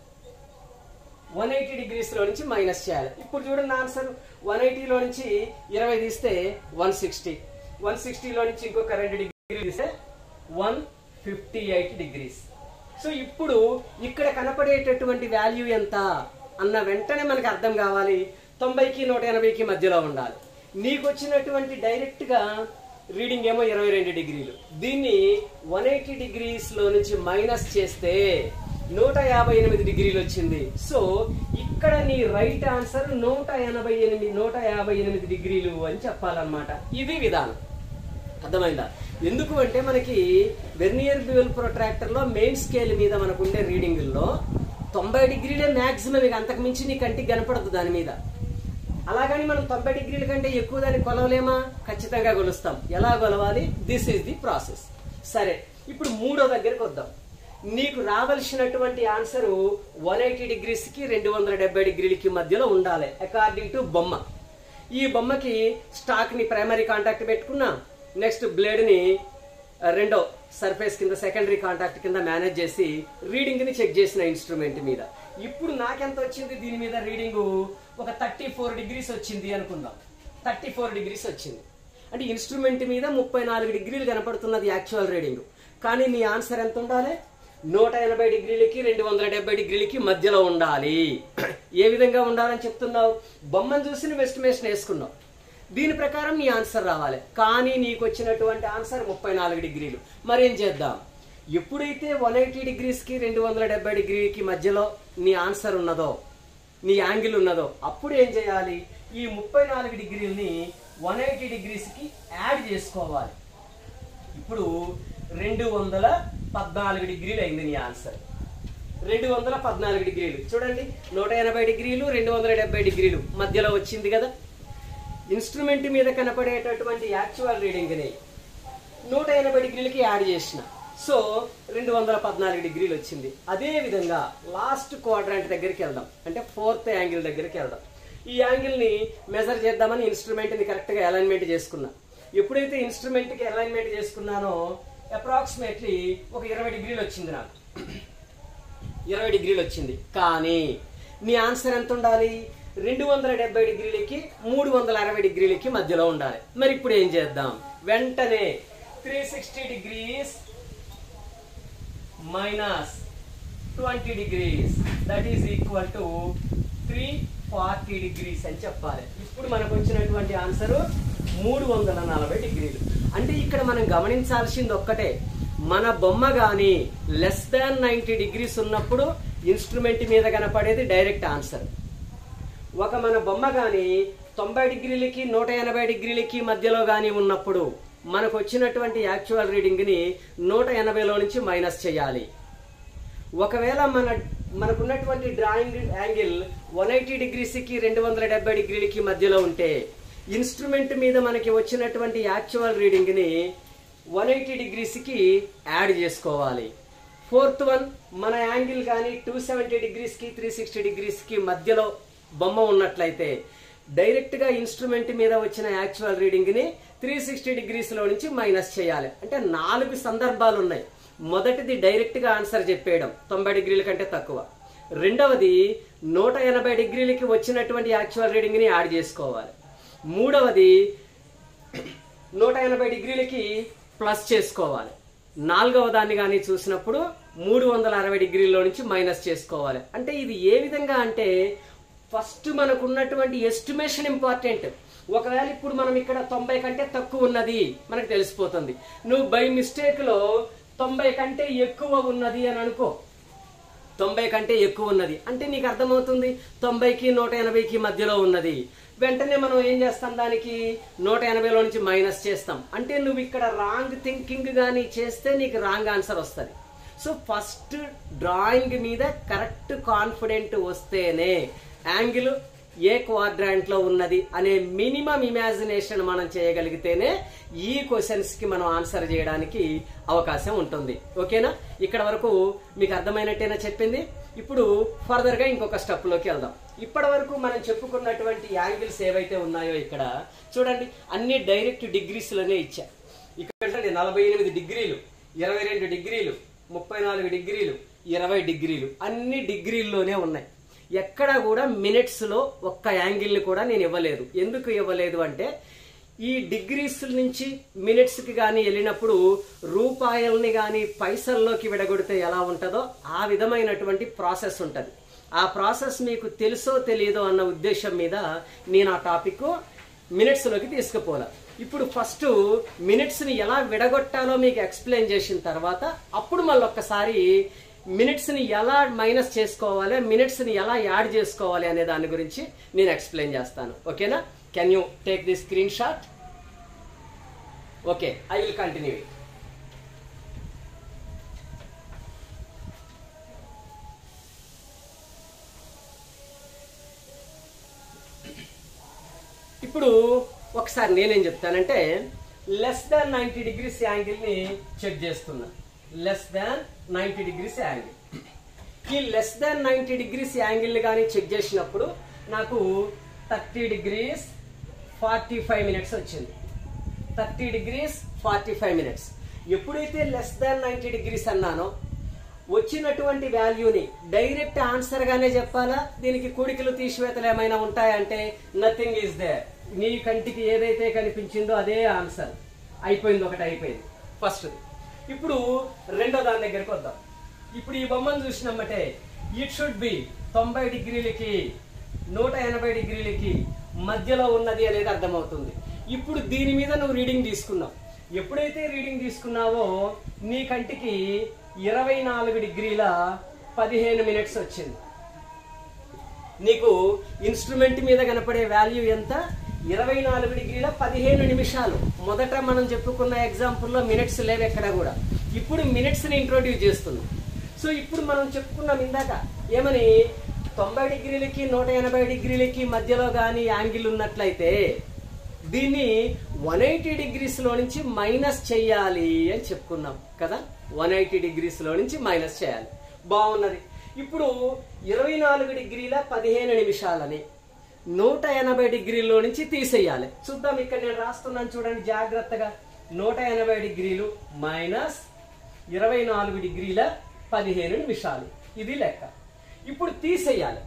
వన్ ఎయిటీ డిగ్రీస్ లో నుంచి మైనస్ చేయాలి ఇప్పుడు చూడండి ఆన్సర్ వన్ ఎయిటీలో నుంచి ఇరవై తీస్తే వన్ సిక్స్టీ వన్ సిక్స్టీలో నుంచి ఇంకొక రెండు డిగ్రీ తీస్తే one fifty eight degrees so ఇప్పుడు ఇక్కడ కనపడేటటువంటి వాల్యూ ఎంత అన్న వెంటనే మనకు అర్థం కావాలి తొంభైకి నూట ఎనభైకి మధ్యలో ఉండాలి నీకు వచ్చినటువంటి డైరెక్ట్ గా రీడింగ్ ఏమో ఇరవై రెండు డిగ్రీలు దీన్ని వన్ ఎయిటీ డిగ్రీస్ లో నుంచి మైనస్ చేస్తే నూట యాభై ఎనిమిది డిగ్రీలు వచ్చింది సో ఇక్కడ నీ రైట్ ఆన్సర్ నూట ఎనభై ఎనిమిది నూట యాభై ఎనిమిది డిగ్రీలు అని చెప్పాలన్నమాట ఇది విధానం అర్థమైందా ఎందుకు అంటే మనకి వెర్నియర్ బ్యూల్ ప్రొట్రాక్టర్ లో మెయిన్ స్కేల్ మీద మనకు ఉండే రీడింగుల్లో తొంభై డిగ్రీలే మాక్సిమం ఇక అంతకు మించి నీ కంటికి కనపడదు దాని మీద అలాగని మనం తొంభై డిగ్రీల కంటే ఎక్కువ దాన్ని కొలవలేమా ఖచ్చితంగా కొలుస్తాం ఎలా కొలవాలి దిస్ ఈజ్ ది ప్రాసెస్ సరే ఇప్పుడు మూడో దగ్గరికి వద్దాం నీకు రావలసినటువంటి ఆన్సర్ వన్ ఎయిటీ డిగ్రీస్ కి రెండు వందల డెబ్బై డిగ్రీలకి మధ్యలో ఉండాలి అకార్డింగ్ టు బొమ్మ ఈ బొమ్మకి స్టాక్ ని ప్రైమరీ కాంటాక్ట్ పెట్టుకున్నా నెక్స్ట్ బ్లేడ్ ని ఆ, రెండో సర్ఫేస్ కింద సెకండరీ కాంటాక్ట్ కింద మేనేజ్ చేసి రీడింగ్ ని చెక్ చేసిన ఇన్స్ట్రుమెంట్ మీద ఇప్పుడు నాకెంత వచ్చింది దీని మీద రీడింగ్ ఒక థర్టీ ఫోర్ డిగ్రీస్ వచ్చింది అనుకుందాం థర్టీ ఫోర్ డిగ్రీస్ వచ్చింది అంటే ఇన్స్ట్రుమెంట్ మీద ముప్పై నాలుగు డిగ్రీలు కనపడుతున్నది యాక్చువల్ రీడింగ్ కానీ నీ ఆన్సర్ ఎంత ఉండాలి నూట ఎనభై డిగ్రీలకి రెండు వందల డెబ్బై డిగ్రీలకి మధ్యలో ఉండాలి ఏ విధంగా ఉండాలని చెప్తున్నావు బొమ్మను చూసి నువ్వు ఎస్టిమేషన్ వేసుకున్నావు దీని ప్రకారం నీ ఆన్సర్ రావాలి కానీ నీకు వచ్చినటువంటి ఆన్సర్ ముప్పై నాలుగు డిగ్రీలు మరేం చేద్దాం ఎప్పుడైతే వన్ ఎయిటీ డిగ్రీస్కి రెండు వందల డెబ్బై డిగ్రీకి మధ్యలో నీ ఆన్సర్ ఉన్నదో నీ యాంగిల్ ఉన్నదో అప్పుడు ఏం చేయాలి ఈ ముప్పై నాలుగు డిగ్రీలని వన్ ఎయిటీ డిగ్రీస్కి యాడ్ చేసుకోవాలి ఇప్పుడు రెండు వందల పద్నాలుగు డిగ్రీలు అయింది నీ ఆన్సర్ రెండు వందల పద్నాలుగు డిగ్రీలు చూడండి నూట ఎనభై డిగ్రీలు రెండు వందల డెబ్బై డిగ్రీలు మధ్యలో వచ్చింది కదా ఇన్స్ట్రుమెంట్ మీద కనపడేటటువంటి యాక్చువల్ రీడింగ్ని నూట ఎనభై డిగ్రీలకి యాడ్ చేసిన సో రెండు వందల పద్నాలుగు డిగ్రీలు వచ్చింది అదే విధంగా లాస్ట్ క్వాడ్రాంట్ దగ్గరికి వెళ్దాం అంటే ఫోర్త్ యాంగిల్ దగ్గరికి వెళ్దాం ఈ యాంగిల్ని మెజర్ చేద్దామని ఇన్స్ట్రుమెంట్ని కరెక్ట్గా అలైన్మెంట్ చేసుకున్నా ఎప్పుడైతే ఇన్స్ట్రుమెంట్కి అలైన్మెంట్ చేసుకున్నానో అప్రాక్సిమేట్లీ ఒక ఇరవై డిగ్రీలు వచ్చింది నాకు ఇరవై డిగ్రీలు వచ్చింది కానీ నీ ఆన్సర్ ఎంత ఉండాలి రెండు వందల డెబ్బై డిగ్రీలకి మూడు వందల అరవై డిగ్రీలకి మధ్యలో ఉండాలి మరి ఇప్పుడు ఏం చేద్దాం వెంటనే three sixty degrees minus twenty degrees that is equal to three forty degrees అని చెప్పాలి ఇప్పుడు మనకు వచ్చినటువంటి ఆన్సర్ మూడు వందల నలభై డిగ్రీలు అంటే ఇక్కడ మనం గమనించాల్సింది ఒక్కటే మన బొమ్మ కానీ లెస్ దాన్ నైంటీ డిగ్రీస్ ఉన్నప్పుడు ఇన్స్ట్రుమెంట్ మీద కనపడేది డైరెక్ట్ ఆన్సర్ ఒక మన బొమ్మ కానీ తొంభై డిగ్రీలకి నూట ఎనభై డిగ్రీలకి మధ్యలో కానీ ఉన్నప్పుడు మనకు వచ్చినటువంటి యాక్చువల్ రీడింగ్ని నూట ఎనభైలో నుంచి మైనస్ చేయాలి ఒకవేళ మన మనకున్నటువంటి డ్రాయింగ్ యాంగిల్ వన్ ఎయిటీ డిగ్రీస్కి రెండు వందల డెబ్బై డిగ్రీలకి మధ్యలో ఉంటే ఇన్స్ట్రుమెంట్ మీద మనకి వచ్చినటువంటి యాక్చువల్ రీడింగ్ని వన్ ఎయిటీ డిగ్రీస్కి యాడ్ చేసుకోవాలి ఫోర్త్ వన్ మన యాంగిల్ కానీ టూ సెవెంటీ డిగ్రీస్కి త్రీ సిక్స్టీ డిగ్రీస్కి మధ్యలో బొమ్మ ఉన్నట్లయితే డైరెక్ట్గా ఇన్స్ట్రుమెంట్ మీద వచ్చిన యాక్చువల్ రీడింగ్ని త్రీ సిక్స్టీ డిగ్రీస్లో నుంచి మైనస్ చేయాలి అంటే నాలుగు సందర్భాలు ఉన్నాయి మొదటిది డైరెక్ట్గా ఆన్సర్ చెప్పేయడం తొంభై డిగ్రీల కంటే తక్కువ రెండవది నూట ఎనభై డిగ్రీలకి వచ్చినటువంటి యాక్చువల్ రీడింగ్ని యాడ్ చేసుకోవాలి మూడవది నూట ఎనభై డిగ్రీలకి ప్లస్ చేసుకోవాలి నాలుగవ దాన్ని కానీ చూసినప్పుడు మూడు వందల అరవై డిగ్రీల్లో నుంచి మైనస్ చేసుకోవాలి అంటే ఇది ఏ విధంగా అంటే ఫస్ట్ మనకు ఉన్నటువంటి ఎస్టిమేషన్ ఇంపార్టెంట్ ఒకవేళ ఇప్పుడు మనం ఇక్కడ తొంభై కంటే తక్కువ ఉన్నది మనకు తెలిసిపోతుంది నువ్వు బై మిస్టేక్లో తొంభై కంటే ఎక్కువ ఉన్నది అని అనుకో తొంభై కంటే ఎక్కువ ఉన్నది అంటే నీకు అర్థమవుతుంది తొంభైకి నూట ఎనభైకి మధ్యలో ఉన్నది వెంటనే మనం ఏం చేస్తాం దానికి నూట ఎనభైలో నుంచి మైనస్ చేస్తాం అంటే నువ్వు ఇక్కడ రాంగ్ థింకింగ్ కానీ చేస్తే నీకు రాంగ్ ఆన్సర్ వస్తుంది సో ఫస్ట్ డ్రాయింగ్ మీద కరెక్ట్ కాన్ఫిడెంట్ వస్తేనే యాంగిల్ ఏ క్వాడ్రాంట్ లో ఉన్నది అనే మినిమం ఇమాజినేషన్ మనం చేయగలిగితేనే ఈ క్వశ్చన్స్ కి మనం ఆన్సర్ చేయడానికి అవకాశం ఉంటుంది ఓకేనా ఇక్కడ వరకు మీకు అర్థమైనట్టేనా చెప్పింది ఇప్పుడు ఫర్దర్ గా ఇంకొక స్టెప్ లోకి వెళ్దాం ఇప్పటి వరకు మనం చెప్పుకున్నటువంటి యాంగిల్స్ ఏవైతే ఉన్నాయో ఇక్కడ చూడండి అన్ని డైరెక్ట్ డిగ్రీస్ లోనే ఇచ్చా ఇక్కడ చూడండి నలభై ఎనిమిది డిగ్రీలు ఇరవై రెండు డిగ్రీలు ముప్పై నాలుగు డిగ్రీలు ఇరవై డిగ్రీలు అన్ని డిగ్రీల్లోనే ఉన్నాయి ఎక్కడ కూడా మినిట్స్ లో ఒక్క యాంగిల్ ని కూడా నేను ఇవ్వలేదు ఎందుకు ఇవ్వలేదు అంటే ఈ డిగ్రీస్ నుంచి మినిట్స్ కి కానీ వెళ్ళినప్పుడు రూపాయల్ని కానీ పైసల్లోకి విడగొడితే ఎలా ఉంటుందో ఆ విధమైనటువంటి ప్రాసెస్ ఉంటుంది ఆ ప్రాసెస్ మీకు తెలుసో తెలియదో అన్న ఉద్దేశం మీద నేను ఆ టాపిక్ మినిట్స్ లోకి తీసుకుపోలా ఇప్పుడు ఫస్ట్ మినిట్స్ ని ఎలా విడగొట్టాలో మీకు ఎక్స్ప్లెయిన్ చేసిన తర్వాత అప్పుడు మళ్ళీ ఒక్కసారి మినిట్స్ ని ఎలా మైనస్ చేసుకోవాలి మినిట్స్ ని ఎలా యాడ్ చేసుకోవాలి అనే దాని గురించి నేను ఎక్స్ప్లెయిన్ చేస్తాను ఓకేనా can you take the screen shot okay I will continue ఇప్పుడు ఒకసారి నేనేం చెప్తానంటే లెస్ దాన్ నైంటీ డిగ్రీస్ యాంగిల్ని చెక్ చేస్తున్నా less than ninety degrees angle ఈ less than ninety degrees angle కానీ చెక్ చేసినప్పుడు నాకు thirty degrees forty five minutes వచ్చింది thirty degrees forty five minutes ఎప్పుడైతే లెస్ దాన్ నైంటీ డిగ్రీస్ అన్నానో వచ్చినటువంటి వాల్యూని డైరెక్ట్ ఆన్సర్ గానే చెప్పాలా దీనికి కూడికలు తీసివేతలు ఏమైనా ఉంటాయంటే నథింగ్ ఈజ్ దేర్ నీ కంటికి ఏదైతే కనిపించిందో అదే ఆన్సర్ అయిపోయింది ఒకటి అయిపోయింది ఫస్ట్ ఇప్పుడు రెండో దాని దగ్గరికి వద్దాం ఇప్పుడు ఈ బొమ్మను చూసినమ్మటే ఇట్ షుడ్ బి తొంభై డిగ్రీలకి నూట ఎనభై డిగ్రీలకి మధ్యలో ఉన్నది అనేది అర్థమవుతుంది ఇప్పుడు దీని మీద నువ్వు రీడింగ్ తీసుకున్నావు ఎప్పుడైతే రీడింగ్ తీసుకున్నావో నీ కంటికి ఇరవై నాలుగు డిగ్రీల పదిహేను మినిట్స్ వచ్చింది నీకు ఇన్స్ట్రుమెంట్ మీద కనపడే వాల్యూ ఎంత ఇరవై నాలుగు డిగ్రీల పదిహేను నిమిషాలు మొదట మనం చెప్పుకున్న ఎగ్జాంపుల్లో మినిట్స్ లేవు ఎక్కడ కూడా ఇప్పుడు మినిట్స్ని ఇంట్రొడ్యూస్ చేస్తున్నాం సో ఇప్పుడు మనం చెప్పుకున్నాం ఇందాక ఏమని తొంభై డిగ్రీలకి నూట ఎనభై డిగ్రీలకి మధ్యలో కానీ యాంగిల్ ఉన్నట్లయితే దీన్ని వన్ ఎయిటీ డిగ్రీస్లో నుంచి మైనస్ చేయాలి అని చెప్పుకున్నాం కదా వన్ ఎయిటీ డిగ్రీస్లో నుంచి మైనస్ చేయాలి బాగున్నది ఇప్పుడు ఇరవై నాలుగు డిగ్రీల పదిహేను నిమిషాలని నూట ఎనభై డిగ్రీల్లో నుంచి తీసేయాలి చూద్దాం ఇక్కడ నేను రాస్తున్నాను చూడండి జాగ్రత్తగా నూట ఎనభై డిగ్రీలు మైనస్ ఇరవై నాలుగు డిగ్రీల పదిహేను నిమిషాలు ఇది లెక్క ఇప్పుడు తీసేయాలి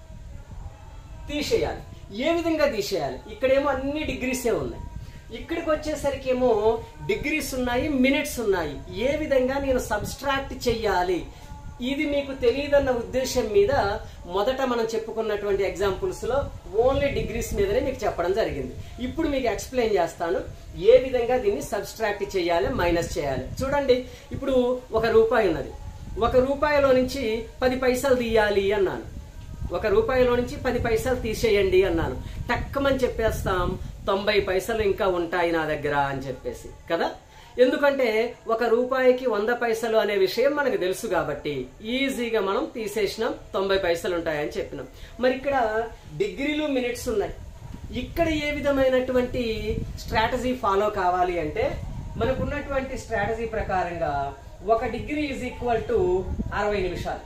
తీసేయాలి ఏ విధంగా తీసేయాలి ఇక్కడేమో అన్ని డిగ్రీసే ఉన్నాయి ఇక్కడికి వచ్చేసరికి ఏమో డిగ్రీస్ ఉన్నాయి మినిట్స్ ఉన్నాయి ఏ విధంగా నేను సబ్స్ట్రాక్ట్ చెయ్యాలి ఇది మీకు తెలియదన్న ఉద్దేశం మీద మొదట మనం చెప్పుకున్నటువంటి ఎగ్జాంపుల్స్ లో ఓన్లీ డిగ్రీస్ మీదనే మీకు చెప్పడం జరిగింది ఇప్పుడు మీకు ఎక్స్ప్లెయిన్ చేస్తాను ఏ విధంగా దీన్ని సబ్స్ట్రాక్ట్ చేయాలి మైనస్ చేయాలి చూడండి ఇప్పుడు ఒక రూపాయి ఉన్నది ఒక రూపాయిలో నుంచి పది పైసలు తీయాలి అన్నాను ఒక రూపాయిలో నుంచి పది పైసలు తీసేయండి అన్నాను టక్కమని చెప్పేస్తాం తొంభై పైసలు ఇంకా ఉంటాయి నా దగ్గర అని చెప్పేసి కదా ఎందుకంటే ఒక రూపాయికి వంద పైసలు అనే విషయం మనకు తెలుసు కాబట్టి ఈజీగా మనం తీసేసినాం తొంభై పైసలు ఉంటాయని చెప్పినాం మరి ఇక్కడ డిగ్రీలు మినిట్స్ ఉన్నాయి ఇక్కడ ఏ విధమైనటువంటి స్ట్రాటజీ ఫాలో కావాలి అంటే మనకున్నటువంటి స్ట్రాటజీ ప్రకారంగా ఒక డిగ్రీ ఈజ్ ఈక్వల్ టు అరవై నిమిషాలు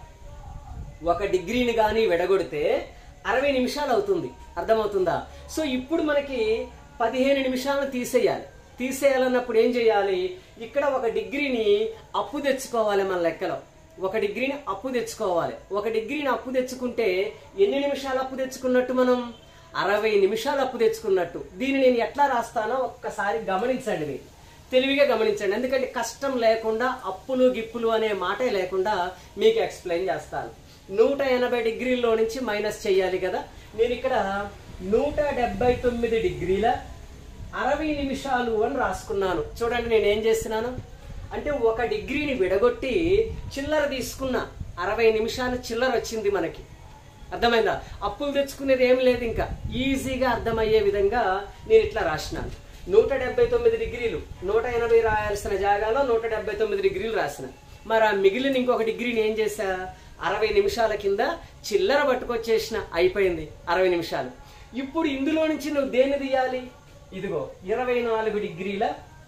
ఒక డిగ్రీని కానీ విడగొడితే అరవై నిమిషాలు అవుతుంది అర్థమవుతుందా సో ఇప్పుడు మనకి పదిహేను నిమిషాలను తీసేయాలి తీసేయాలన్నప్పుడు ఏం చేయాలి ఇక్కడ ఒక డిగ్రీని అప్పు తెచ్చుకోవాలి మన లెక్కలో ఒక డిగ్రీని అప్పు తెచ్చుకోవాలి ఒక డిగ్రీని అప్పు తెచ్చుకుంటే ఎన్ని నిమిషాలు అప్పు తెచ్చుకున్నట్టు మనం అరవై నిమిషాలు అప్పు తెచ్చుకున్నట్టు దీన్ని నేను ఎట్లా రాస్తానో ఒక్కసారి గమనించండి మీరు తెలివిగా గమనించండి ఎందుకంటే కష్టం లేకుండా అప్పులు గిప్పులు అనే మాటే లేకుండా మీకు ఎక్స్ప్లెయిన్ చేస్తాను నూట ఎనభై డిగ్రీల్లో నుంచి మైనస్ చేయాలి కదా నేను ఇక్కడ నూట డెబ్బై తొమ్మిది డిగ్రీల అరవై నిమిషాలు అని రాసుకున్నాను చూడండి నేను ఏం చేస్తున్నాను అంటే ఒక డిగ్రీని విడగొట్టి చిల్లర తీసుకున్నా అరవై నిమిషాలు చిల్లర వచ్చింది మనకి అర్థమైందా అప్పులు తెచ్చుకునేది ఏం లేదు ఇంకా ఈజీగా అర్థమయ్యే విధంగా నేను ఇట్లా రాసినాను నూట డెబ్బై తొమ్మిది డిగ్రీలు నూట ఎనభై రాయాల్సిన జాగాలో నూట డెబ్బై తొమ్మిది డిగ్రీలు రాసిన మరి ఆ మిగిలిన ఇంకొక డిగ్రీని ఏం చేశా అరవై నిమిషాల కింద చిల్లర పట్టుకొచ్చేసిన అయిపోయింది అరవై నిమిషాలు ఇప్పుడు ఇందులో నుంచి నువ్వు దేన్ని తీయాలి ఇదిగో ఇరవై నాలుగు డిగ్రీల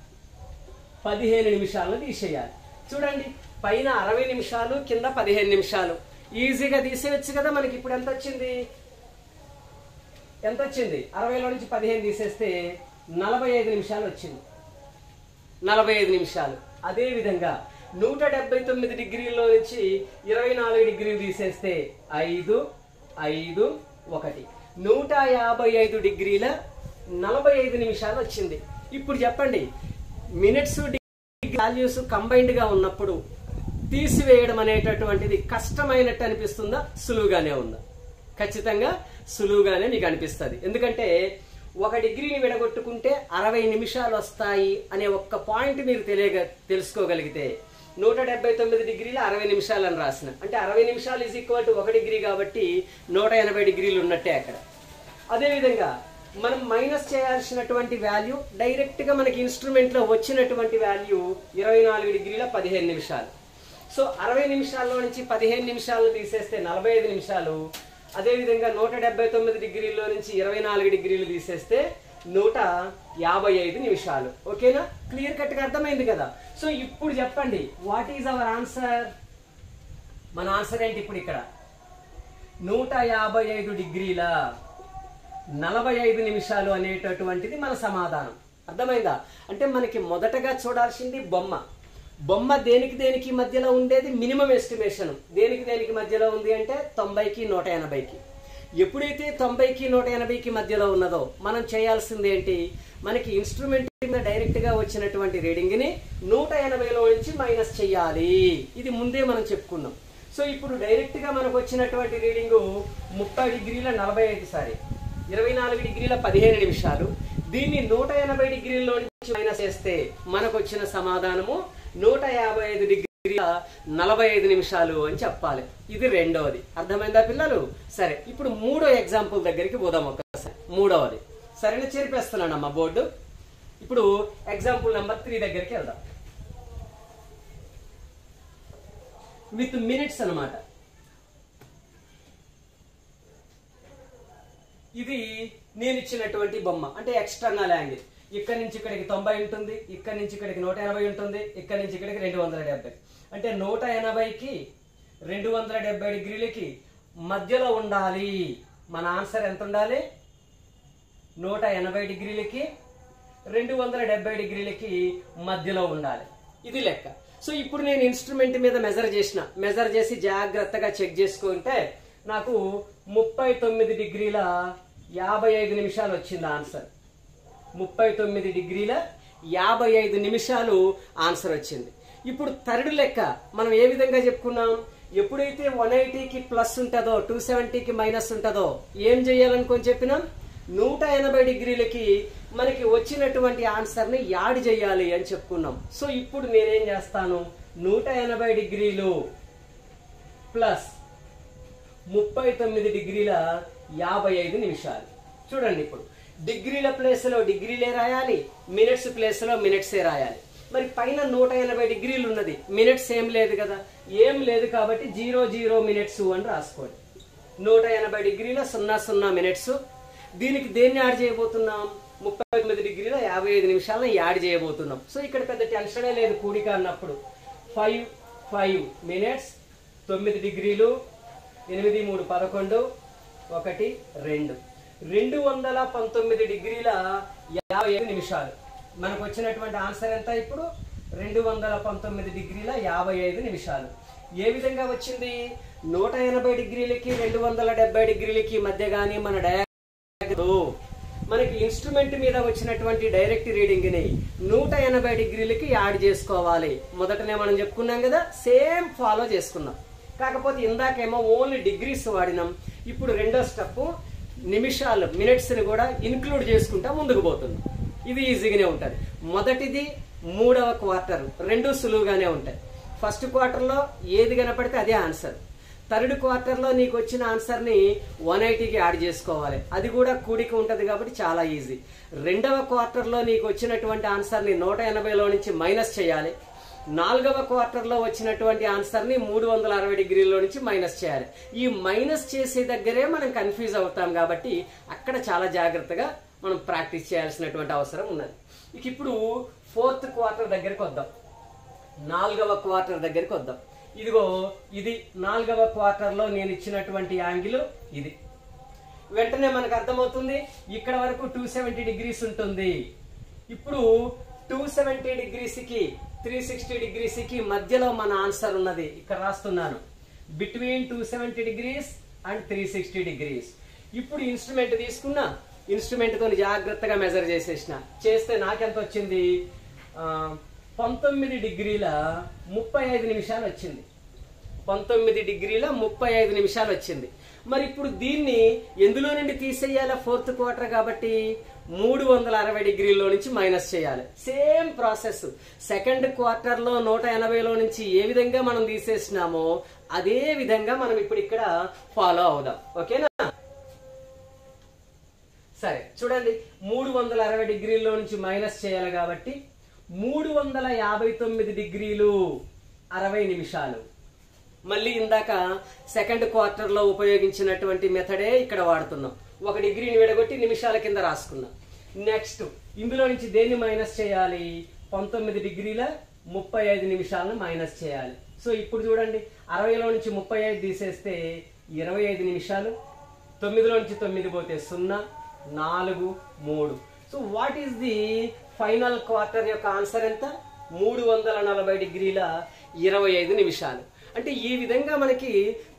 పదిహేను నిమిషాలను తీసేయాలి చూడండి పైన అరవై నిమిషాలు కింద పదిహేను నిమిషాలు ఈజీగా తీసేయచ్చు కదా మనకి ఇప్పుడు ఎంత వచ్చింది ఎంత వచ్చింది అరవైలో నుంచి పదిహేను తీసేస్తే నలభై ఐదు నిమిషాలు వచ్చింది నలభై ఐదు నిమిషాలు అదే విధంగా నూట డెబ్బై తొమ్మిది డిగ్రీల్లో నుంచి ఇరవై నాలుగు డిగ్రీలు తీసేస్తే ఐదు ఐదు ఒకటి నూట యాభై ఐదు డిగ్రీల నలభై ఐదు నిమిషాలు వచ్చింది ఇప్పుడు చెప్పండి మినిట్స్ వాల్యూస్ కంబైన్డ్ గా ఉన్నప్పుడు తీసివేయడం అనేటటువంటిది కష్టమైనట్టు అనిపిస్తుందా సులువుగానే ఉందా ఖచ్చితంగా సులువుగానే మీకు అనిపిస్తుంది ఎందుకంటే ఒక డిగ్రీని విడగొట్టుకుంటే అరవై నిమిషాలు వస్తాయి అనే ఒక్క పాయింట్ మీరు తెలియగ తెలుసుకోగలిగితే నూట డెబ్బై తొమ్మిది డిగ్రీలు అరవై నిమిషాలు అని రాసిన అంటే అరవై నిమిషాలు ఈజ్ ఈక్వల్ టు ఒక డిగ్రీ కాబట్టి నూట ఎనభై డిగ్రీలు ఉన్నట్టే అక్కడ అదేవిధంగా మనం మైనస్ చేయాల్సినటువంటి వాల్యూ డైరెక్ట్ గా మనకి ఇన్స్ట్రుమెంట్ లో వచ్చినటువంటి వాల్యూ ఇరవై నాలుగు డిగ్రీల పదిహేను నిమిషాలు సో అరవై నిమిషాల్లో నుంచి పదిహేను నిమిషాలు తీసేస్తే నలభై ఐదు నిమిషాలు అదేవిధంగా నూట డెబ్బై తొమ్మిది డిగ్రీల్లో నుంచి ఇరవై నాలుగు డిగ్రీలు తీసేస్తే నూట యాభై ఐదు నిమిషాలు ఓకేనా క్లియర్ కట్ గా అర్థమైంది కదా సో ఇప్పుడు చెప్పండి వాట్ ఈజ్ అవర్ ఆన్సర్ మన ఆన్సర్ ఏంటి ఇప్పుడు ఇక్కడ నూట యాభై ఐదు డిగ్రీల నలభై ఐదు నిమిషాలు అనేటటువంటిది మన సమాధానం అర్థమైందా అంటే మనకి మొదటగా చూడాల్సింది బొమ్మ బొమ్మ దేనికి దేనికి మధ్యలో ఉండేది మినిమం ఎస్టిమేషన్ దేనికి దేనికి మధ్యలో ఉంది అంటే తొంభైకి నూట ఎనభైకి ఎప్పుడైతే తొంభైకి నూట ఎనభైకి మధ్యలో ఉన్నదో మనం చేయాల్సింది ఏంటి మనకి ఇన్స్ట్రుమెంట్ మీద డైరెక్ట్ గా వచ్చినటువంటి రీడింగ్ ని నూట ఎనభైలో నుంచి మైనస్ చేయాలి ఇది ముందే మనం చెప్పుకున్నాం సో ఇప్పుడు డైరెక్ట్ గా మనకు వచ్చినటువంటి రీడింగ్ ముప్పై డిగ్రీల నలభై ఐదు సారీ ఇరవై నాలుగు డిగ్రీల పదిహేను నిమిషాలు దీన్ని నూట ఎనభై డిగ్రీల్లో నుంచి మైనస్ చేస్తే మనకు వచ్చిన సమాధానము నూట యాభై ఐదు డిగ్రీల నలభై ఐదు నిమిషాలు అని చెప్పాలి ఇది రెండవది అర్థమైందా పిల్లలు సరే ఇప్పుడు మూడో ఎగ్జాంపుల్ దగ్గరికి పోదాం ఒక్కసారి మూడవది సరేనా చేర్పేస్తున్నానమ్మా బోర్డు ఇప్పుడు ఎగ్జాంపుల్ నెంబర్ త్రీ దగ్గరికి వెళ్దాం విత్ మినిట్స్ అన్నమాట ఇది నేను ఇచ్చినటువంటి బొమ్మ అంటే ఎక్స్టర్నల్ యాంగిల్ ఇక్కడ నుంచి ఇక్కడికి తొంభై ఉంటుంది ఇక్కడ నుంచి ఇక్కడికి నూట ఎనభై ఉంటుంది ఇక్కడ నుంచి ఇక్కడికి రెండు వందల డెబ్బై అంటే నూట ఎనభైకి రెండు వందల డెబ్బై డిగ్రీలకి మధ్యలో ఉండాలి మన ఆన్సర్ ఎంత ఉండాలి నూట ఎనభై డిగ్రీలకి రెండు వందల డెబ్బై డిగ్రీలకి మధ్యలో ఉండాలి ఇది లెక్క సో ఇప్పుడు నేను ఇన్స్ట్రుమెంట్ మీద మెజర్ చేసిన మెజర్ చేసి జాగ్రత్తగా చెక్ చేసుకుంటే నాకు ముప్పై తొమ్మిది డిగ్రీల యాభై ఐదు నిమిషాలు వచ్చింది ఆన్సర్ ముప్పై తొమ్మిది డిగ్రీల యాభై ఐదు నిమిషాలు ఆన్సర్ వచ్చింది ఇప్పుడు థర్డ్ లెక్క మనం ఏ విధంగా చెప్పుకున్నాం ఎప్పుడైతే వన్ ఎయిటీకి ప్లస్ ఉంటుందో టూ సెవెంటీకి మైనస్ ఉంటుందో ఏం చేయాలనుకొని చెప్పినాం నూట ఎనభై డిగ్రీలకి మనకి వచ్చినటువంటి ఆన్సర్ని యాడ్ చేయాలి అని చెప్పుకున్నాం సో ఇప్పుడు నేనేం చేస్తాను నూట ఎనభై డిగ్రీలు ప్లస్ ముప్పై తొమ్మిది డిగ్రీల యాభై ఐదు నిమిషాలు చూడండి ఇప్పుడు డిగ్రీల ప్లేస్లో డిగ్రీలే రాయాలి మినిట్స్ ప్లేస్లో మినిట్సే రాయాలి మరి పైన నూట ఎనభై డిగ్రీలు ఉన్నది మినిట్స్ ఏం లేదు కదా ఏం లేదు కాబట్టి జీరో జీరో మినిట్స్ అని రాసుకోండి నూట ఎనభై డిగ్రీల సున్నా సున్నా మినిట్స్ దీనికి దేన్ని యాడ్ చేయబోతున్నాం ముప్పై తొమ్మిది డిగ్రీల యాభై ఐదు నిమిషాలను యాడ్ చేయబోతున్నాం సో ఇక్కడ పెద్ద టెన్షనే లేదు కూడిక అన్నప్పుడు ఫైవ్ ఫైవ్ మినిట్స్ తొమ్మిది డిగ్రీలు ఎనిమిది మూడు పదకొండు ఒకటి రెండు రెండు వందల పంతొమ్మిది డిగ్రీల యాభై ఐదు నిమిషాలు మనకు వచ్చినటువంటి ఆన్సర్ ఎంత ఇప్పుడు రెండు వందల పంతొమ్మిది డిగ్రీల యాభై ఐదు నిమిషాలు ఏ విధంగా వచ్చింది నూట ఎనభై డిగ్రీలకి రెండు వందల డెబ్బై డిగ్రీలకి మధ్య కానీ మన డయా మనకి ఇన్స్ట్రుమెంట్ మీద వచ్చినటువంటి డైరెక్ట్ రీడింగ్ ని నూట ఎనభై డిగ్రీలకి యాడ్ చేసుకోవాలి మొదటనే మనం చెప్పుకున్నాం కదా సేమ్ ఫాలో చేసుకున్నాం కాకపోతే ఇందాకేమో ఓన్లీ డిగ్రీస్ వాడినాం ఇప్పుడు రెండో స్టెప్ నిమిషాలు మినిట్స్ ని కూడా ఇన్క్లూడ్ చేసుకుంటా ముందుకు పోతున్నాం ఇది ఈజీగానే ఉంటుంది మొదటిది మూడవ క్వార్టర్ రెండు సులువుగానే ఉంటాయి ఫస్ట్ క్వార్టర్లో ఏది కనపడితే అదే ఆన్సర్ థర్డ్ క్వార్టర్లో నీకు వచ్చిన ఆన్సర్ని వన్ ఎయిటీకి యాడ్ చేసుకోవాలి అది కూడా కూడిక ఉంటుంది కాబట్టి చాలా ఈజీ రెండవ క్వార్టర్లో నీకు వచ్చినటువంటి ఆన్సర్ని నూట ఎనభైలో నుంచి మైనస్ చేయాలి నాలుగవ క్వార్టర్లో వచ్చినటువంటి ఆన్సర్ని మూడు వందల అరవై డిగ్రీలో నుంచి మైనస్ చేయాలి ఈ మైనస్ చేసే దగ్గరే మనం కన్ఫ్యూజ్ అవుతాం కాబట్టి అక్కడ చాలా జాగ్రత్తగా మనం ప్రాక్టీస్ చేయాల్సినటువంటి అవసరం ఉన్నది ఇక ఇప్పుడు ఫోర్త్ క్వార్టర్ దగ్గరికి వద్దాం నాలుగవ క్వార్టర్ దగ్గరికి వద్దాం ఇదిగో ఇది నాలుగవ క్వార్టర్లో నేను ఇచ్చినటువంటి యాంగిల్ ఇది వెంటనే మనకు అర్థమవుతుంది ఇక్కడ వరకు టూ సెవెంటీ డిగ్రీస్ ఉంటుంది ఇప్పుడు టూ సెవెంటీ డిగ్రీస్కి త్రీ సిక్స్టీ డిగ్రీస్కి మధ్యలో మన ఆన్సర్ ఉన్నది ఇక్కడ రాస్తున్నాను between two seventy degrees and three sixty degrees ఇప్పుడు ఇన్స్ట్రుమెంట్ తీసుకున్నా ఇన్స్ట్రుమెంట్ తో జాగ్రత్తగా మెజర్ చేసేసిన చేస్తే నాకెంత వచ్చింది ఆ, పంతొమ్మిది డిగ్రీల ముప్పై ఐదు నిమిషాలు వచ్చింది పంతొమ్మిది డిగ్రీల ముప్పై ఐదు నిమిషాలు వచ్చింది మరి ఇప్పుడు దీన్ని ఎందులో నుండి తీసేయాలి ఫోర్త్ క్వార్టర్ కాబట్టి మూడు వందల అరవై డిగ్రీలో నుంచి మైనస్ చేయాలి సేమ్ ప్రాసెస్ సెకండ్ క్వార్టర్ లో నూట ఎనభైలో నుంచి ఏ విధంగా మనం తీసేసినామో అదే విధంగా మనం ఇప్పుడు ఇక్కడ ఫాలో అవుదాం ఓకేనా సరే చూడండి మూడు వందల అరవై డిగ్రీల్లో నుంచి మైనస్ చేయాలి కాబట్టి మూడు వందల యాభై తొమ్మిది డిగ్రీలు అరవై నిమిషాలు మళ్ళీ ఇందాక సెకండ్ క్వార్టర్ లో ఉపయోగించినటువంటి మెథడే ఇక్కడ వాడుతున్నాం ఒక డిగ్రీని విడగొట్టి నిమిషాల కింద రాసుకున్నాం నెక్స్ట్ ఇందులో నుంచి దేన్ని మైనస్ చేయాలి పంతొమ్మిది డిగ్రీల ముప్పై ఐదు నిమిషాలను మైనస్ చేయాలి సో ఇప్పుడు చూడండి అరవైలో నుంచి ముప్పై ఐదు తీసేస్తే ఇరవై ఐదు నిమిషాలు తొమ్మిదిలో నుంచి తొమ్మిది పోతే సున్నా నాలుగు మూడు so what is the final quarter యొక్క ఆన్సర్ ఎంత మూడు వందల నలభై డిగ్రీల ఇరవై ఐదు నిమిషాలు అంటే ఈ విధంగా మనకి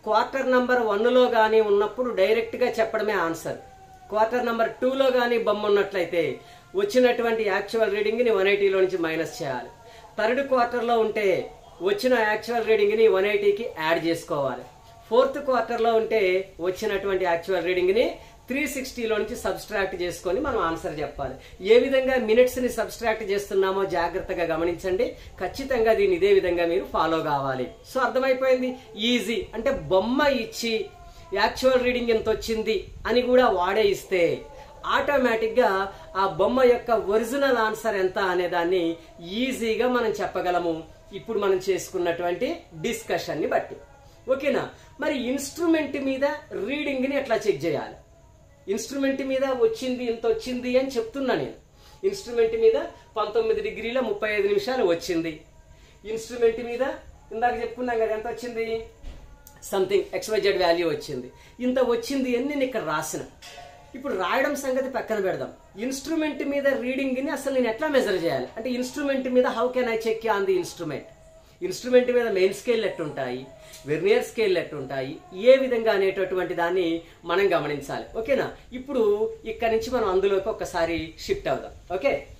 క్వార్టర్ నంబర్ వన్లో కానీ ఉన్నప్పుడు డైరెక్ట్గా చెప్పడమే ఆన్సర్ క్వార్టర్ నంబర్ టూలో కానీ బొమ్మ ఉన్నట్లయితే వచ్చినటువంటి యాక్చువల్ రీడింగ్ని వన్ ఎయిటీలో నుంచి మైనస్ చేయాలి థర్డ్ క్వార్టర్లో ఉంటే వచ్చిన యాక్చువల్ రీడింగ్ని వన్ ఎయిటీకి యాడ్ చేసుకోవాలి ఫోర్త్ క్వార్టర్లో ఉంటే వచ్చినటువంటి యాక్చువల్ రీడింగ్ని త్రీ సిక్స్టీలో నుంచి సబ్స్ట్రాక్ట్ చేసుకొని మనం ఆన్సర్ చెప్పాలి ఏ విధంగా మినిట్స్ని సబ్స్ట్రాక్ట్ చేస్తున్నామో జాగ్రత్తగా గమనించండి ఖచ్చితంగా దీన్ని ఇదే విధంగా మీరు ఫాలో కావాలి సో అర్థమైపోయింది ఈజీ అంటే బొమ్మ ఇచ్చి యాక్చువల్ రీడింగ్ ఎంత వచ్చింది అని కూడా వాడే ఇస్తే ఆటోమేటిక్గా ఆ బొమ్మ యొక్క ఒరిజినల్ ఆన్సర్ ఎంత అనే దాన్ని ఈజీగా మనం చెప్పగలము ఇప్పుడు మనం చేసుకున్నటువంటి డిస్కషన్ని బట్టి ఓకేనా మరి ఇన్స్ట్రుమెంట్ మీద రీడింగ్ని ఎట్లా చెక్ చేయాలి ఇన్స్ట్రుమెంట్ మీద వచ్చింది ఇంత వచ్చింది అని చెప్తున్నా నేను ఇన్స్ట్రుమెంట్ మీద పంతొమ్మిది డిగ్రీల ముప్పై ఐదు నిమిషాలు వచ్చింది ఇన్స్ట్రుమెంట్ మీద ఇందాక చెప్పుకున్నాం కదా ఎంత వచ్చింది సంథింగ్ ఎక్స్వైజెడ్ వాల్యూ వచ్చింది ఇంత వచ్చింది అని నేను ఇక్కడ రాసిన ఇప్పుడు రాయడం సంగతి పక్కన పెడదాం ఇన్స్ట్రుమెంట్ మీద రీడింగ్ని అసలు నేను ఎట్లా మెజర్ చేయాలి అంటే ఇన్స్ట్రుమెంట్ మీద how can I check on the instrument instrument మీద మెయిన్ స్కేల్ ఎట్టుంటాయి వెర్నియర్ స్కేల్ ఎట్టుంటాయి ఏ విధంగా అనేటటువంటి దాన్ని మనం గమనించాలి ఓకేనా ఇప్పుడు ఇక్కడ నుంచి మనం అందులోకి ఒకసారి షిఫ్ట్ అవుదాం ఓకే